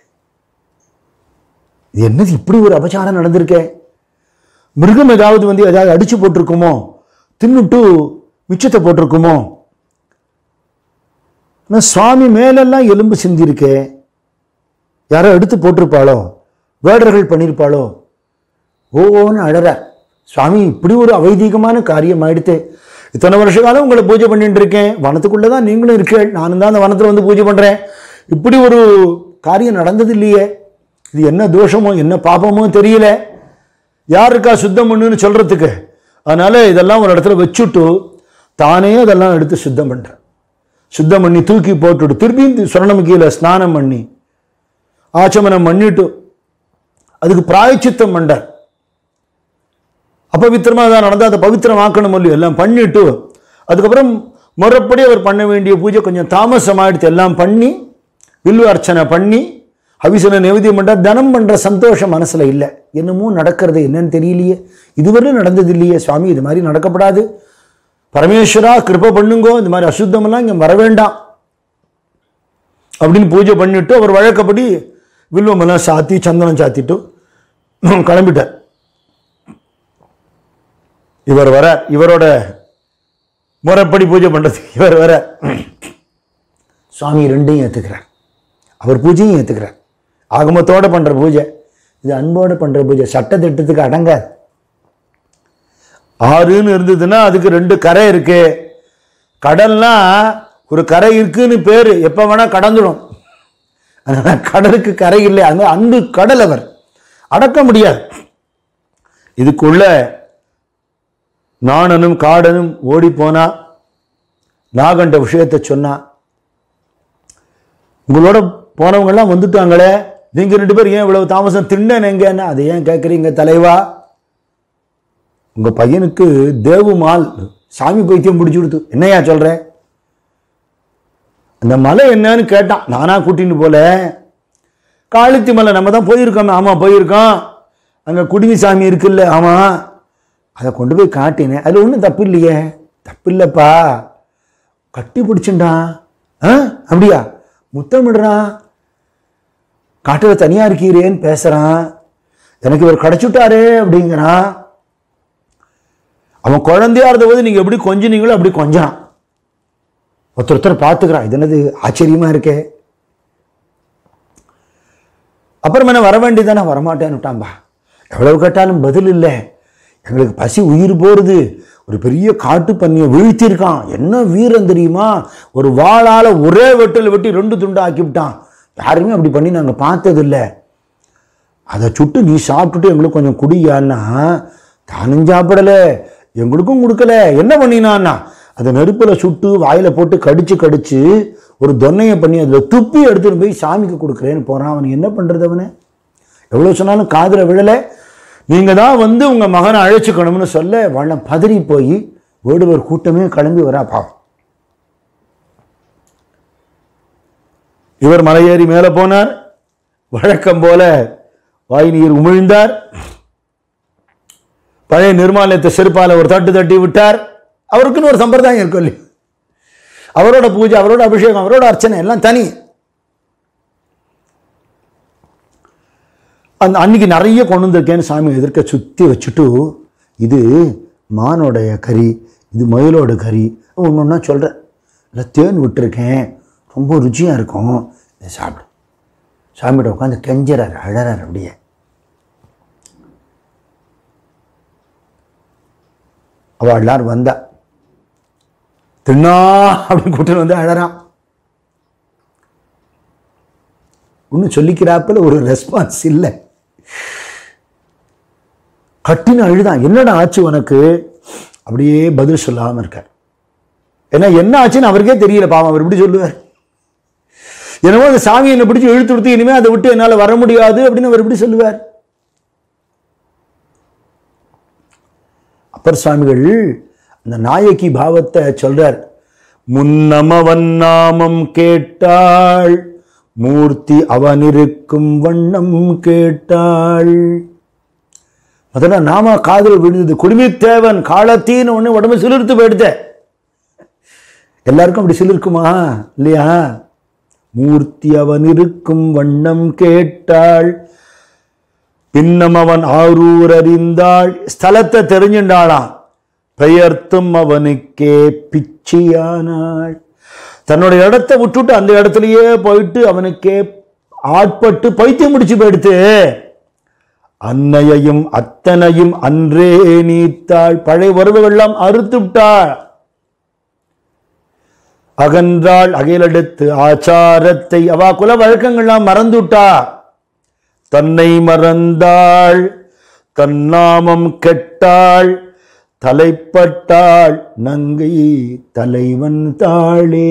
இது என்னது இப்படி ஒரு அபச்சாரம் நடந்திருக்கே மிருகம் ஏதாவது வந்து ஏதாவது அடிச்சு போட்டிருக்குமோ தின்னுட்டு மிச்சத்தை போட்டிருக்குமோ ஆனால் சுவாமி மேலெல்லாம் எலும்பு சிந்திருக்கே யாரோ எடுத்து போட்டிருப்பாளோ வேடர்கள் பண்ணியிருப்பாளோ ஓன்னு அழற சுவாமி இப்படி ஒரு அவைதீகமான காரியம் ஆயிடுத்து இத்தனை வருஷ காலம் உங்களை பூஜை பண்ணிட்டு இருக்கேன் வனத்துக்குள்ளே தான் நீங்களும் இருக்கேன் நானும் தான் அந்த வனத்தில் வந்து பூஜை பண்ணுறேன் இப்படி ஒரு காரியம் நடந்தது இல்லையே இது என்ன தோஷமோ என்ன பாபமோ தெரியல யார் இருக்கா சுத்தம் பண்ணுன்னு சொல்றதுக்கு அதனால இதெல்லாம் ஒரு இடத்துல வச்சுட்டு தானே அதெல்லாம் எடுத்து சுத்தம் பண்றேன் சுத்தம் பண்ணி தூக்கி போட்டுட்டு திருப்பியும் சொர்ணமுகியில ஸ்நானம் பண்ணி ஆச்சமனம் பண்ணிட்டு அதுக்கு பிராயச்சித்தம் பண்றார் அபவித்திரமா தான் நடந்தா அதை பவித்திரமாக்கணும் இல்லையோ எல்லாம் பண்ணிட்டு அதுக்கப்புறம் முறைப்படி அவர் பண்ண வேண்டிய பூஜை கொஞ்சம் தாமசமாயிடுத்து எல்லாம் பண்ணி வில்வ அர்ச்சனை பண்ணி அவிசன நைவேத்தியம் பண்ணா தனம் பண்ற சந்தோஷம் மனசுல இல்லை என்னமோ நடக்கிறது என்னன்னு தெரியலையே இதுவரை நடந்தது இல்லையே சுவாமி இது மாதிரி நடக்கப்படாது பரமேஸ்வரா கிருப பண்ணுங்கோ இந்த மாதிரி அசுத்தமெல்லாம் இங்க வர வேண்டாம் அப்படின்னு பூஜை பண்ணிட்டு அவர் வழக்கப்படி வில்வமெல்லாம் சாத்தி சந்தனம் சாத்திட்டு கிளம்பிட்டார் இவர் வர இவரோட முறைப்படி பூஜை பண்றதுக்கு இவர் வர சுவாமி ரெண்டையும் ஏற்றுக்கிறார் அவர் பூஜையும் ஏற்றுக்கிறார் ஆகமத்தோட பண்ணுற பூஜை இது அன்போட பண்ணுற பூஜை சட்ட திட்டத்துக்கு அடங்காது ஆறுன்னு இருந்ததுன்னா அதுக்கு ரெண்டு கரை இருக்கு கடல்னா ஒரு கரை இருக்குன்னு பேர் எப்போ வேணா கடந்துடும் அதனால கடலுக்கு கரை இல்லை அந்த அன்பு கடல் அவர் அடக்க முடியாது இதுக்குள்ள நாணனும் காடனும் ஓடி போனா நாகண்ட விஷயத்தை சொன்னா உங்களோட போனவங்கெல்லாம் வந்துட்டாங்களே நீங்க ரெண்டு பேரும் ஏன் இவ்வளவு தாமசம் திண்ணன் எங்கன்னா அதை ஏன் கேட்குறீங்க தலைவா உங்க பையனுக்கு தேவுமால் சாமி பைத்தியம் பிடிச்சி கொடுத்து என்னையா சொல்ற அந்த மலை என்னன்னு கேட்டான் நானா கூட்டின்னு போல காளித்தி மலை நம்ம தான் போயிருக்கோம் ஆமா போயிருக்கோம் அங்க குடிமி சாமி இருக்குல்ல ஆமா அதை கொண்டு போய் காட்டினேன் அது ஒன்றும் தப்பு இல்லையே தப்பு இல்லைப்பா கட்டி பிடிச்சுட்டான் ஆ அப்படியா முத்தமிடுறான் காட்டில் தனியா இருக்கீரேன்னு பேசுறான் எனக்கு இவர் கிடைச்சுட்டாரே அப்படிங்கிறான் அவன் குழந்தையா இருந்தபோது நீங்க எப்படி கொஞ்சினீங்களோ அப்படி கொஞ்சான் ஒருத்தர் ஒருத்தர் பார்த்துக்கிறான் இது என்னது ஆச்சரியமா இருக்கே அப்புறம் என்ன வர வேண்டியதானே வரமாட்டேன்னுட்டான்பா எவ்வளவு கேட்டாலும் பதில் இல்லை எங்களுக்கு பசி உயிர் போறது ஒரு பெரிய காட்டு பண்ணியை வீழ்த்தியிருக்கான் என்ன வீரம் தெரியுமா ஒரு வாளால ஒரே வெட்டில் வெட்டி ரெண்டு துண்டு ஆக்கி விட்டான் யாருமே அப்படி பண்ணி நாங்கள் பார்த்ததில்லை அதை சுட்டு நீ சாப்பிட்டுட்டு எங்களுக்கு கொஞ்சம் குடியான்னா தானும் சாப்பிடல எங்களுக்கும் கொடுக்கல என்ன பண்ணினான்னா அதை நெருப்பில் சுட்டு வாயில போட்டு கடிச்சு கடிச்சு ஒரு தொன்னையை பண்ணி அதில் துப்பி எடுத்துட்டு போய் சாமிக்கு கொடுக்குறேன்னு போறான் அவன் என்ன பண்றது அவனு எவ்வளோ சொன்னாலும் காதுல விழலை நீங்க தான் வந்து உங்க மகனை அழைச்சிக்கணும்னு சொல்ல வள்ளம் பதறி போய் வேடுவர் கூட்டமே கிளம்பி வரா பாவம் இவர் மலையேறி மேலே போனார் வழக்கம் போல வாய் நீர் உமிழ்ந்தார் பழைய நிர்மாலயத்தை செருப்பால ஒரு தட்டு தட்டி விட்டார் அவருக்குன்னு ஒரு சம்பிரதாயம் இருக்கும் இல்லையா அவரோட பூஜை அவரோட அபிஷேகம் அவரோட அர்ச்சனை எல்லாம் தனி அந்த அன்னைக்கு நிறைய கொண்டு வந்திருக்கேன்னு சாமி எதிர்க்க சுற்றி வச்சுட்டு இது மானோடைய கறி இது மயிலோட கறி ஒன்று ஒன்றா சொல்கிறேன் இல்லை தேன் விட்டுருக்கேன் ரொம்ப ருச்சியாக இருக்கும் இதை சாப்பிடு சாமிகிட்ட உட்காந்து கெஞ்சறார் அழறார் அப்படியே அவள் எல்லாரும் வந்தா தின்னா அப்படின்னு கூட்டிட்டு வந்து அழறான் ஒன்றும் சொல்லிக்கிறாப்புல ஒரு ரெஸ்பான்ஸ் இல்லை கட்டின அழுதான் என்னடா ஆச்சு உனக்கு அப்படியே பதில் சொல்லாம இருக்கார் ஏன்னா என்ன ஆச்சுன்னு அவருக்கே தெரியல பாவம் அவர் எப்படி சொல்லுவார் என்னமோ அந்த சாமி என்னை பிடிச்சி இழுத்து கொடுத்து இனிமே அதை விட்டு என்னால் வர முடியாது அப்படின்னு அவர் எப்படி சொல்லுவார் அப்பர் சுவாமிகள் அந்த நாயகி பாவத்தை சொல்றார் முன்னமவன் நாமம் கேட்டாள் மூர்த்தி அவனிருக்கும் வண்ணம் கேட்டாள் முதல்ல நாம காதல் விழுந்தது குடுமித்தேவன் காலத்தின்னு ஒன்று உடம்பு சிலிர்த்து போயிடுத எல்லாருக்கும் அப்படி சிலிர்க்குமா இல்லையா மூர்த்தி அவன் இருக்கும் வண்ணம் கேட்டாள் பின்னம் அவன் ஆரூர் அறிந்தாள் ஸ்தலத்தை தெரிஞ்சுண்டாளாம் பெயர்த்தும் அவனுக்கே பிச்சியானாள் தன்னோட இடத்தை விட்டுட்டு அந்த இடத்துலயே போயிட்டு அவனுக்கே ஆட்பட்டு பைத்தியம் முடிச்சு போயிடுத்து அன்னையையும் அத்தனையும் அன்றே நீத்தாள் பழைய உறவுகள்லாம் அறுத்து விட்டாள் அகன்றாள் அகிலெடுத்து ஆச்சாரத்தை அவா குல வழக்கங்கள்லாம் மறந்துட்டா தன்னை மறந்தாள் தன்னாமம் கெட்டாள் தலைப்பட்டாள் நங்கை தலைவன் தாளே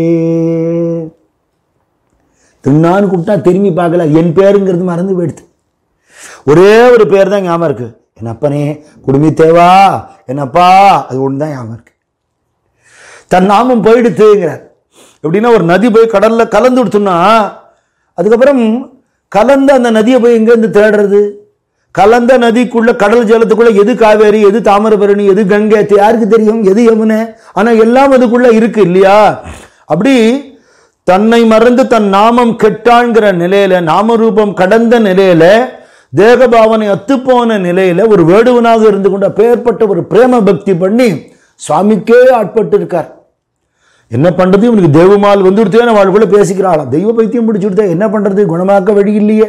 தின்னான்னு கூப்பிட்டா திரும்பி பார்க்கல என் பேருங்கிறது மறந்து போயிடுது ஒரே ஒரு பேர் தான் ஞாபகம் இருக்கு என் அப்பனே குடுமி தேவா என் அப்பா அது ஒன்று தான் ஞாபகம் இருக்கு தன் நாமம் போயிடுத்துங்கிறார் எப்படின்னா ஒரு நதி போய் கடல்ல கலந்து விடுத்துன்னா அதுக்கப்புறம் கலந்த அந்த நதியை போய் எங்கேருந்து தேடுறது கலந்த நதிக்குள்ள கடல் ஜலத்துக்குள்ள எது காவேரி எது தாமிரபரணி எது கங்கை அது யாருக்கு தெரியும் எது யமுனை ஆனா எல்லாம் அதுக்குள்ள இருக்கு இல்லையா அப்படி தன்னை மறந்து தன் நாமம் கெட்டான்கிற நிலையில நாமரூபம் கடந்த நிலையில தேகபாவனை அத்துப்போன நிலையில ஒரு வேடுவனாக இருந்து கொண்ட பெயர்பட்ட ஒரு பிரேம பக்தி பண்ணி சுவாமிக்கே ஆட்பட்டு இருக்கார் என்ன பண்றது இவனுக்கு தெய்வமால் வந்துடுத்தேன்னு அவளுக்குள்ள பேசிக்கிறாளாம் தெய்வ பைத்தியம் பிடிச்சுடுத்தே என்ன பண்றது குணமாக்க வழி இல்லையே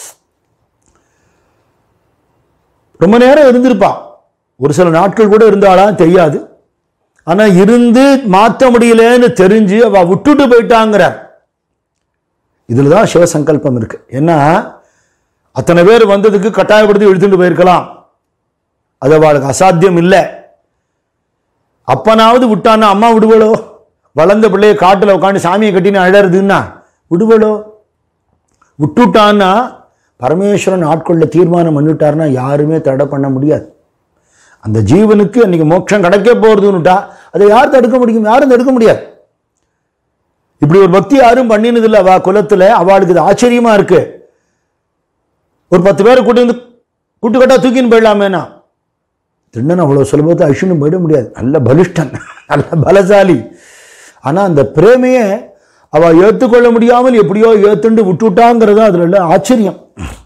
ரொம்ப நேரம் இருந்திருப்பா ஒரு சில நாட்கள் கூட இருந்தாலாம் தெரியாது ஆனா இருந்து மாற்ற முடியலன்னு தெரிஞ்சு அவ விட்டுட்டு போயிட்டாங்கிறார் இதுல தான் சிவசங்கல்பம் இருக்கு ஏன்னா அத்தனை பேர் வந்ததுக்கு கட்டாயப்படுத்தி இழுத்துட்டு போயிருக்கலாம் அது அவளுக்கு அசாத்தியம் இல்லை அப்பனாவது விட்டான்னா அம்மா விடுவளோ வளர்ந்த பிள்ளைய காட்டுல உட்காந்து சாமியை கட்டின்னு அழறதுன்னா விடுவளோ விட்டுட்டான்னா பரமேஸ்வரன் ஆட்கொள்ள தீர்மானம் பண்ணிட்டாருன்னா யாருமே தடை பண்ண முடியாது அந்த ஜீவனுக்கு அன்னைக்கு மோட்சம் கிடைக்க போறதுன்னுட்டா அதை யார் தடுக்க முடியும் யாரும் தடுக்க முடியாது இப்படி ஒரு பக்தி யாரும் பண்ணினதில்லை அவ குலத்துல அவளுக்கு இது ஆச்சரியமா இருக்கு ஒரு பத்து பேரை கூட்டி வந்து கூட்டுக்கட்டா தூக்கின்னு போயிடலாமேனா திண்ணன் அவ்வளோ சுலபத்தை அழிச்சுன்னு போயிட முடியாது நல்ல பலிஷ்டன் நல்ல பலசாலி ஆனா அந்த பிரேமையை அவ ஏற்றுக்கொள்ள முடியாமல் எப்படியோ ஏத்துண்டு விட்டுட்டாங்கிறது அதுல உள்ள ஆச்சரியம்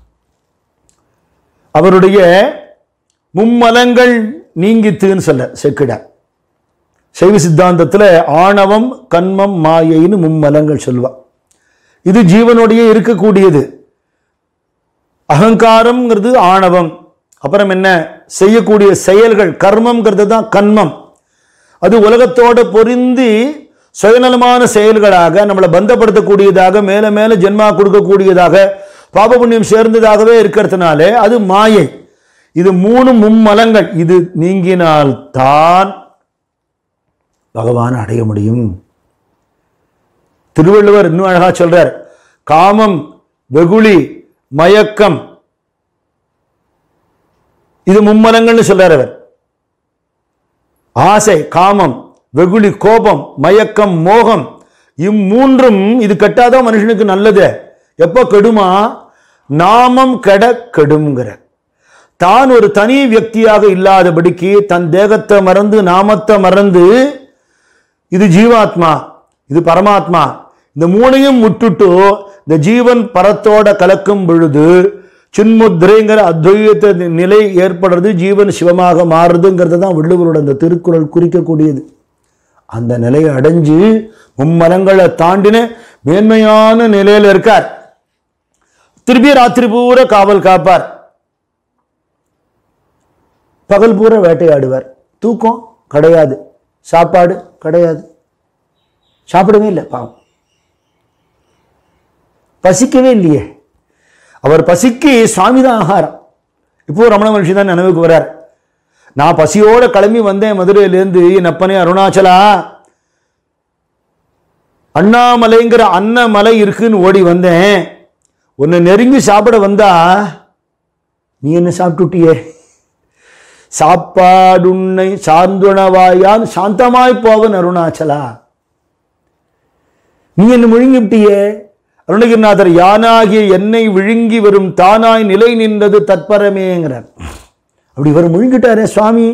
அவருடைய மும்மலங்கள் நீங்கித்துன்னு சொல்ல செக்கிடார் சைவ சித்தாந்தத்தில் ஆணவம் கண்மம் மாயைன்னு மும்மலங்கள் சொல்லுவா இது ஜீவனுடைய இருக்கக்கூடியது அகங்காரம்ங்கிறது ஆணவம் அப்புறம் என்ன செய்யக்கூடிய செயல்கள் கர்மம்ங்கிறது தான் கண்மம் அது உலகத்தோட பொருந்தி சுயநலமான செயல்களாக நம்மளை பந்தப்படுத்தக்கூடியதாக மேல மேல ஜென்மா கொடுக்கக்கூடியதாக பாப புண்ணியம் சேர்ந்ததாகவே இருக்கிறதுனாலே அது மாயை இது மூணு மும்மலங்கள் இது நீங்கினால்தான் பகவான் அடைய முடியும் திருவள்ளுவர் இன்னும் அழகா சொல்றார் காமம் வெகுளி மயக்கம் இது மும்மலங்கள்னு சொல்றார் அவர் ஆசை காமம் வெகுளி கோபம் மயக்கம் மோகம் இம்மூன்றும் இது கெட்டாதான் மனுஷனுக்கு நல்லது எப்போ கெடுமா நாமம் கெட கெடுங்கிற தான் ஒரு தனி வியக்தியாக இல்லாதபடிக்கு தன் தேகத்தை மறந்து நாமத்தை மறந்து இது ஜீவாத்மா இது பரமாத்மா இந்த மூணையும் விட்டுட்டு இந்த ஜீவன் பரத்தோட கலக்கும் பொழுது சின்முத்திரைங்கிற அத்வைத நிலை ஏற்படுறது ஜீவன் சிவமாக மாறுதுங்கிறது தான் வள்ளுவரோட அந்த திருக்குறள் குறிக்கக்கூடியது அந்த நிலையை அடைஞ்சு மும்மலங்களை தாண்டின மேன்மையான நிலையில இருக்கார் திருப்பி ராத்திரி பூரா காவல் காப்பார் பகல் பூரா வேட்டையாடுவார் தூக்கம் கிடையாது சாப்பாடு கிடையாது சாப்பிடவே இல்லை பாவம் பசிக்கவே இல்லையே அவர் பசிக்கு சுவாமி தான் ஆகாரம் இப்போ ரமண மகர்ஷி தான் நினைவுக்கு வரார் நான் பசியோட கிளம்பி வந்தேன் மதுரையிலேருந்து என் அப்பனே அருணாச்சலா அண்ணாமலைங்கிற அன்னமலை இருக்குன்னு ஓடி வந்தேன் உன்னை நெருங்கி சாப்பிட வந்தா நீ என்ன சாப்பிட்டுட்டியே சாப்பாடுன்னை சார்ந்துணவாயான் சாந்தமாய் போவன் அருணாச்சலா நீ என்ன முழுங்கிவிட்டியே அருணகிரிநாதர் யானாகிய என்னை விழுங்கி வரும் தானாய் நிலை நின்றது தற்பரமேங்கிறார் அப்படி இவர் முழுங்கிட்டாரே சுவாமி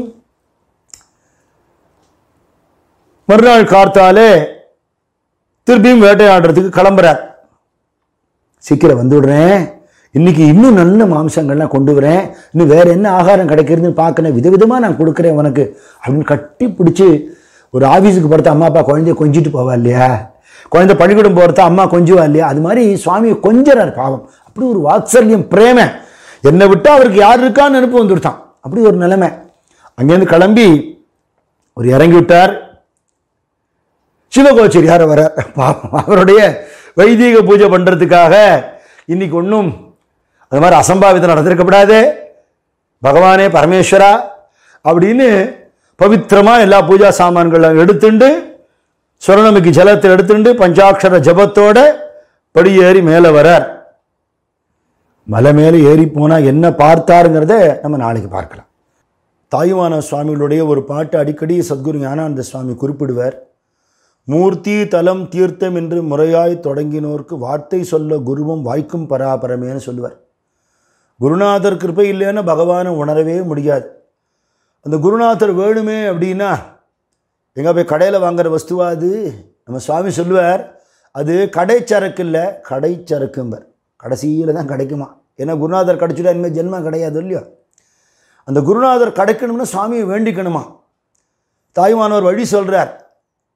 மறுநாள் கார்த்தாலே திருப்பியும் வேட்டையாடுறதுக்கு கிளம்புறார் சீக்கிரம் வந்து விடுறேன் இன்னைக்கு இன்னும் நல்ல மாம்சங்கள்லாம் கொண்டு வரேன் இன்னும் வேற என்ன ஆகாரம் கிடைக்கிறதுன்னு பார்க்கணும் விதவிதமாக நான் கொடுக்குறேன் உனக்கு அப்படின்னு கட்டி பிடிச்சி ஒரு ஆஃபீஸுக்கு போகிறத அம்மா அப்பா குழந்தைய கொஞ்சிட்டு போவா இல்லையா குழந்தை பள்ளிக்கூடம் போகிறத அம்மா கொஞ்சுவா இல்லையா அது மாதிரி சுவாமியை கொஞ்சறார் பாவம் அப்படி ஒரு வாத்சல்யம் பிரேம என்னை விட்டு அவருக்கு யார் இருக்கான்னு நினைப்பு வந்துடுத்தான் அப்படி ஒரு நிலைமை அங்கேருந்து கிளம்பி ஒரு இறங்கி விட்டார் சிவகோச்சரியார் வர பாவம் அவருடைய வைதீக பூஜை பண்ணுறதுக்காக இன்னைக்கு ஒன்றும் அது மாதிரி அசம்பாவிதம் நடந்திருக்கப்படாது பகவானே பரமேஸ்வரா அப்படின்னு பவித்திரமாக எல்லா பூஜா சாமான்களை எடுத்துண்டு சுரணமிக்கு ஜலத்தை எடுத்துண்டு பஞ்சாட்சர ஜபத்தோட படியேறி மேலே வரார் மலை மேலே ஏறி போனால் என்ன பார்த்தாருங்கிறத நம்ம நாளைக்கு பார்க்கலாம் தாயுமான சுவாமிகளுடைய ஒரு பாட்டு அடிக்கடி சத்குரு ஞானானந்த சுவாமி குறிப்பிடுவார் மூர்த்தி தலம் தீர்த்தம் என்று முறையாய் தொடங்கினோர்க்கு வார்த்தை சொல்ல குருவும் வாய்க்கும் பராபரமேன்னு சொல்லுவார் குருநாதர் கிருப்பை இல்லைன்னா பகவானை உணரவே முடியாது அந்த குருநாதர் வேணுமே அப்படின்னா எங்கே போய் கடையில் வாங்குற வஸ்துவா அது நம்ம சுவாமி சொல்லுவார் அது கடைச்சரக்கு இல்லை கடைச்சரக்கும்பர் கடைசியில் தான் கிடைக்குமா ஏன்னா குருநாதர் கிடைச்சிட்டா இனிமேல் ஜென்மம் கிடையாது இல்லையோ அந்த குருநாதர் கிடைக்கணும்னா சுவாமியை வேண்டிக்கணுமா தாய்மானவர் வழி சொல்கிறார்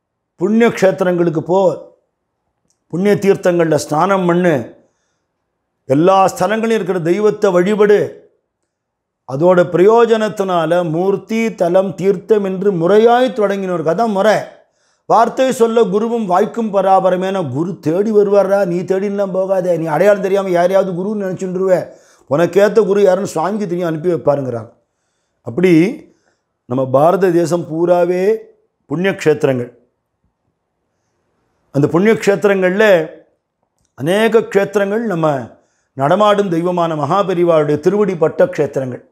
புண்ணிய க்ஷேத்திரங்களுக்கு போ புண்ணிய தீர்த்தங்களில் ஸ்நானம் பண்ணு எல்லா ஸ்தலங்களையும் இருக்கிற தெய்வத்தை வழிபடு அதோட பிரயோஜனத்தினால மூர்த்தி தலம் தீர்த்தம் என்று முறையாய் தொடங்கினோருக்கு அதான் முறை வார்த்தை சொல்ல குருவும் வாய்க்கும் பராபரமேன குரு தேடி வருவாரா நீ தேடிலாம் போகாதே நீ அடையாளம் தெரியாமல் யாரையாவது குருன்னு நினச்சிட்டுருவே உனக்கேற்ற குரு யாருன்னு சுவாமிக்கு தெரியும் அனுப்பி வைப்பாருங்கிறாங்க அப்படி நம்ம பாரத தேசம் பூராவே புண்ணிய க்ஷேத்திரங்கள் அந்த புண்ணிய க்ஷேத்திரங்களில் அநேக க்ஷேத்திரங்கள் நம்ம நடமாடும் தெய்வமான மகாபெரிவாளுடைய திருவடி பட்ட க்ஷேத்திரங்கள்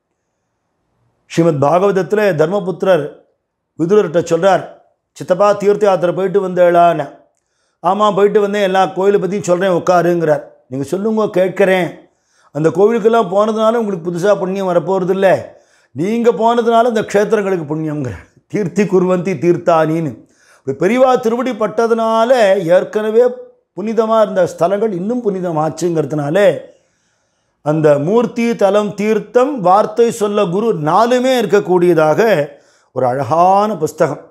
ஸ்ரீமத் பாகவதத்தில் தர்மபுத்திரர் விதுரர்கிட்ட சொல்கிறார் சித்தப்பா தீர்த்த யாத்திரை போயிட்டு வந்தேளான்னு ஆமாம் போயிட்டு வந்தேன் எல்லா கோயிலை பற்றியும் சொல்கிறேன் உட்காருங்கிறார் நீங்கள் சொல்லுங்க கேட்குறேன் அந்த கோவிலுக்கெல்லாம் போனதுனால உங்களுக்கு புதுசாக புண்ணியம் வரப்போகிறது இல்லை நீங்கள் போனதுனால இந்த க்ஷேத்திரங்களுக்கு புண்ணியங்கிறார் தீர்த்தி குருவந்தி தீர்த்தானின்னு இப்படி பெரியவா திருவடி பட்டதுனால ஏற்கனவே புனிதமாக இருந்த ஸ்தலங்கள் இன்னும் புனிதமாச்சுங்கிறதுனால அந்த மூர்த்தி தலம் தீர்த்தம் வார்த்தை சொல்ல குரு நாலுமே இருக்கக்கூடியதாக ஒரு அழகான புஸ்தகம்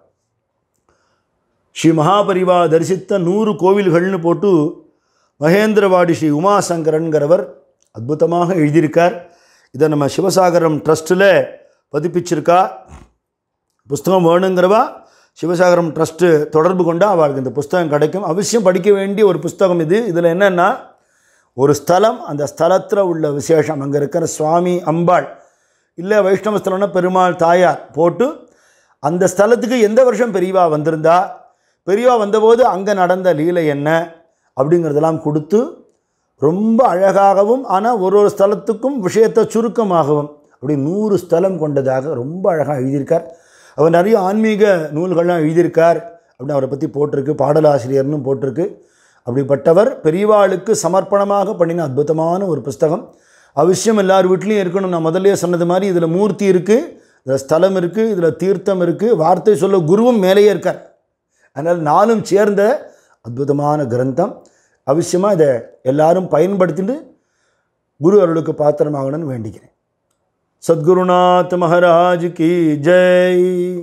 ஸ்ரீ மகாபரிவா தரிசித்த நூறு கோவில்கள்னு போட்டு மகேந்திரவாடி ஸ்ரீ உமாசங்கரன்கிறவர் அற்புதமாக எழுதியிருக்கார் இதை நம்ம சிவசாகரம் ட்ரஸ்ட்டில் பதிப்பிச்சிருக்கா புஸ்தகம் வேணுங்கிறவா சிவசாகரம் ட்ரஸ்ட்டு தொடர்பு கொண்டால் அவளுக்கு இந்த புஸ்தகம் கிடைக்கும் அவசியம் படிக்க வேண்டிய ஒரு புஸ்தகம் இது இதில் என்னென்னா ஒரு ஸ்தலம் அந்த ஸ்தலத்தில் உள்ள விசேஷம் அங்கே இருக்கிற சுவாமி அம்பாள் இல்லை வைஷ்ணவ ஸ்தலம்னா பெருமாள் தாயார் போட்டு அந்த ஸ்தலத்துக்கு எந்த வருஷம் பெரியவா வந்திருந்தா பெரியவா வந்தபோது அங்கே நடந்த லீலை என்ன அப்படிங்கிறதெல்லாம் கொடுத்து ரொம்ப அழகாகவும் ஆனால் ஒரு ஒரு ஸ்தலத்துக்கும் விஷயத்தை சுருக்கமாகவும் அப்படி நூறு ஸ்தலம் கொண்டதாக ரொம்ப அழகாக எழுதியிருக்கார் அவர் நிறைய ஆன்மீக நூல்கள்லாம் எழுதியிருக்கார் அப்படின்னு அவரை பற்றி போட்டிருக்கு பாடலாசிரியர்னு போட்டிருக்கு அப்படிப்பட்டவர் பெரியவாளுக்கு சமர்ப்பணமாக பண்ணின அற்புதமான ஒரு புஸ்தகம் அவசியம் எல்லார் வீட்லேயும் இருக்கணும் நான் முதல்லயே சொன்னது மாதிரி இதில் மூர்த்தி இருக்குது இதில் ஸ்தலம் இருக்குது இதில் தீர்த்தம் இருக்குது வார்த்தை சொல்ல குருவும் மேலேயே இருக்கார் அதனால் நானும் சேர்ந்த அற்புதமான கிரந்தம் அவசியமாக இதை எல்லாரும் பயன்படுத்திட்டு குரு அருளுக்கு பாத்திரமாகணும்னு வேண்டிக்கிறேன் சத்குருநாத் மகாராஜ் கி ஜெய்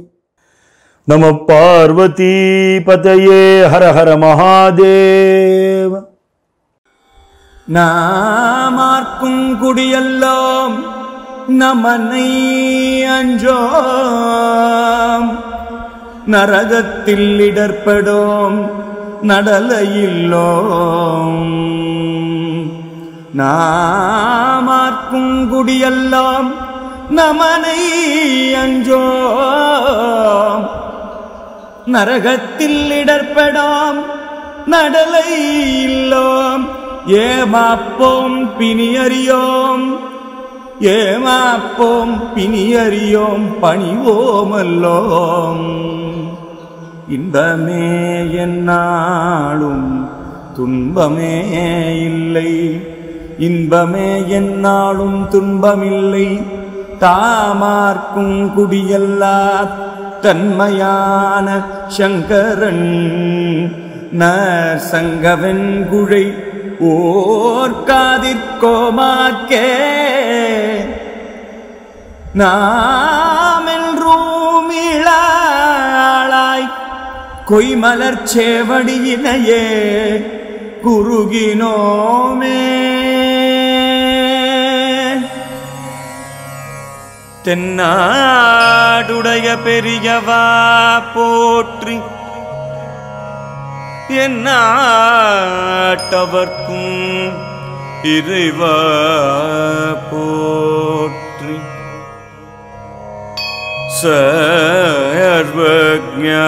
நம பார்வதி பதையே ஹர ஹர மகாதேவ நாமார்க்கும் குடியெல்லாம் நமனை அஞ்சோம் நரகத்தில் இடர்படோம் நடலையில்லோம் நாமார்க்கும் குடியெல்லாம் நமனை அஞ்சோம் நரகத்தில் இடர்படாம் நடலை இல்லோம் ஏமாப்போம் பிணியறியோம் ஏமாப்போம் பிணியறியோம் பணிவோமல்லோம் இன்பமே என்னாலும் துன்பமே இல்லை இன்பமே என்னாலும் துன்பமில்லை தாமார்க்கும் குடியல்லா தன்மையான சங்கரன் நசங்கவன் குழை ஓர்காதிற்கோமாக்கே நாமென்றும் இளாளாய் கொய்மலர் சேவடியினையே குறுகினோமே தென்னாடுடைய பெரியவா போற்றி என்னாட்டவர்க்கும் இறைவா போற்றி சர்வஜா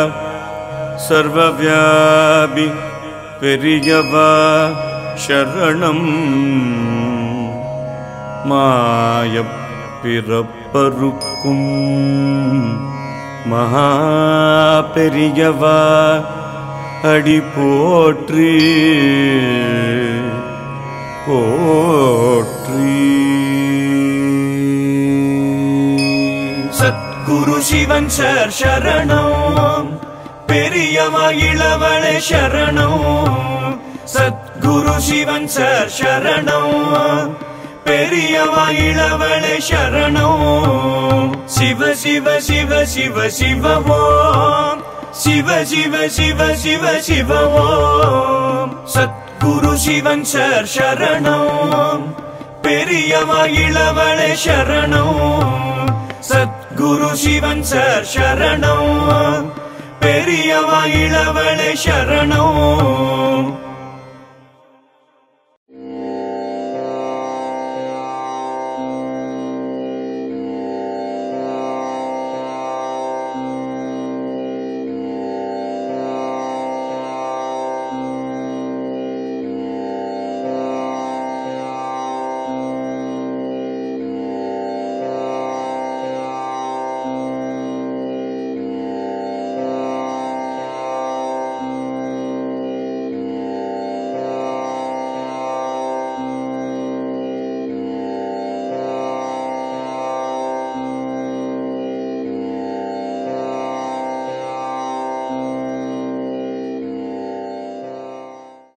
சர்வவியாபி பெரியவா சரணம் மாயப் பிறப்பருக்கும் மகா பெரியவா அடி போற்றி போற்றி சத்குரு சிவன் சார் சரணம் பெரியவா இளவளை சரணம் சத்குரு சிவன் சார் சரணம் பெரியவா இளவளை சரணம் சிவ சிவ சிவ சிவ சிவ ஓம் சிவ சிவ சிவ சிவ சிவ ஓம் சத்குரு சிவன் சார் சரணம் பெரியவா இளவளே சரணம் சத்குரு சிவன் சார் சரணம் பெரியவா இளவளே சரணம்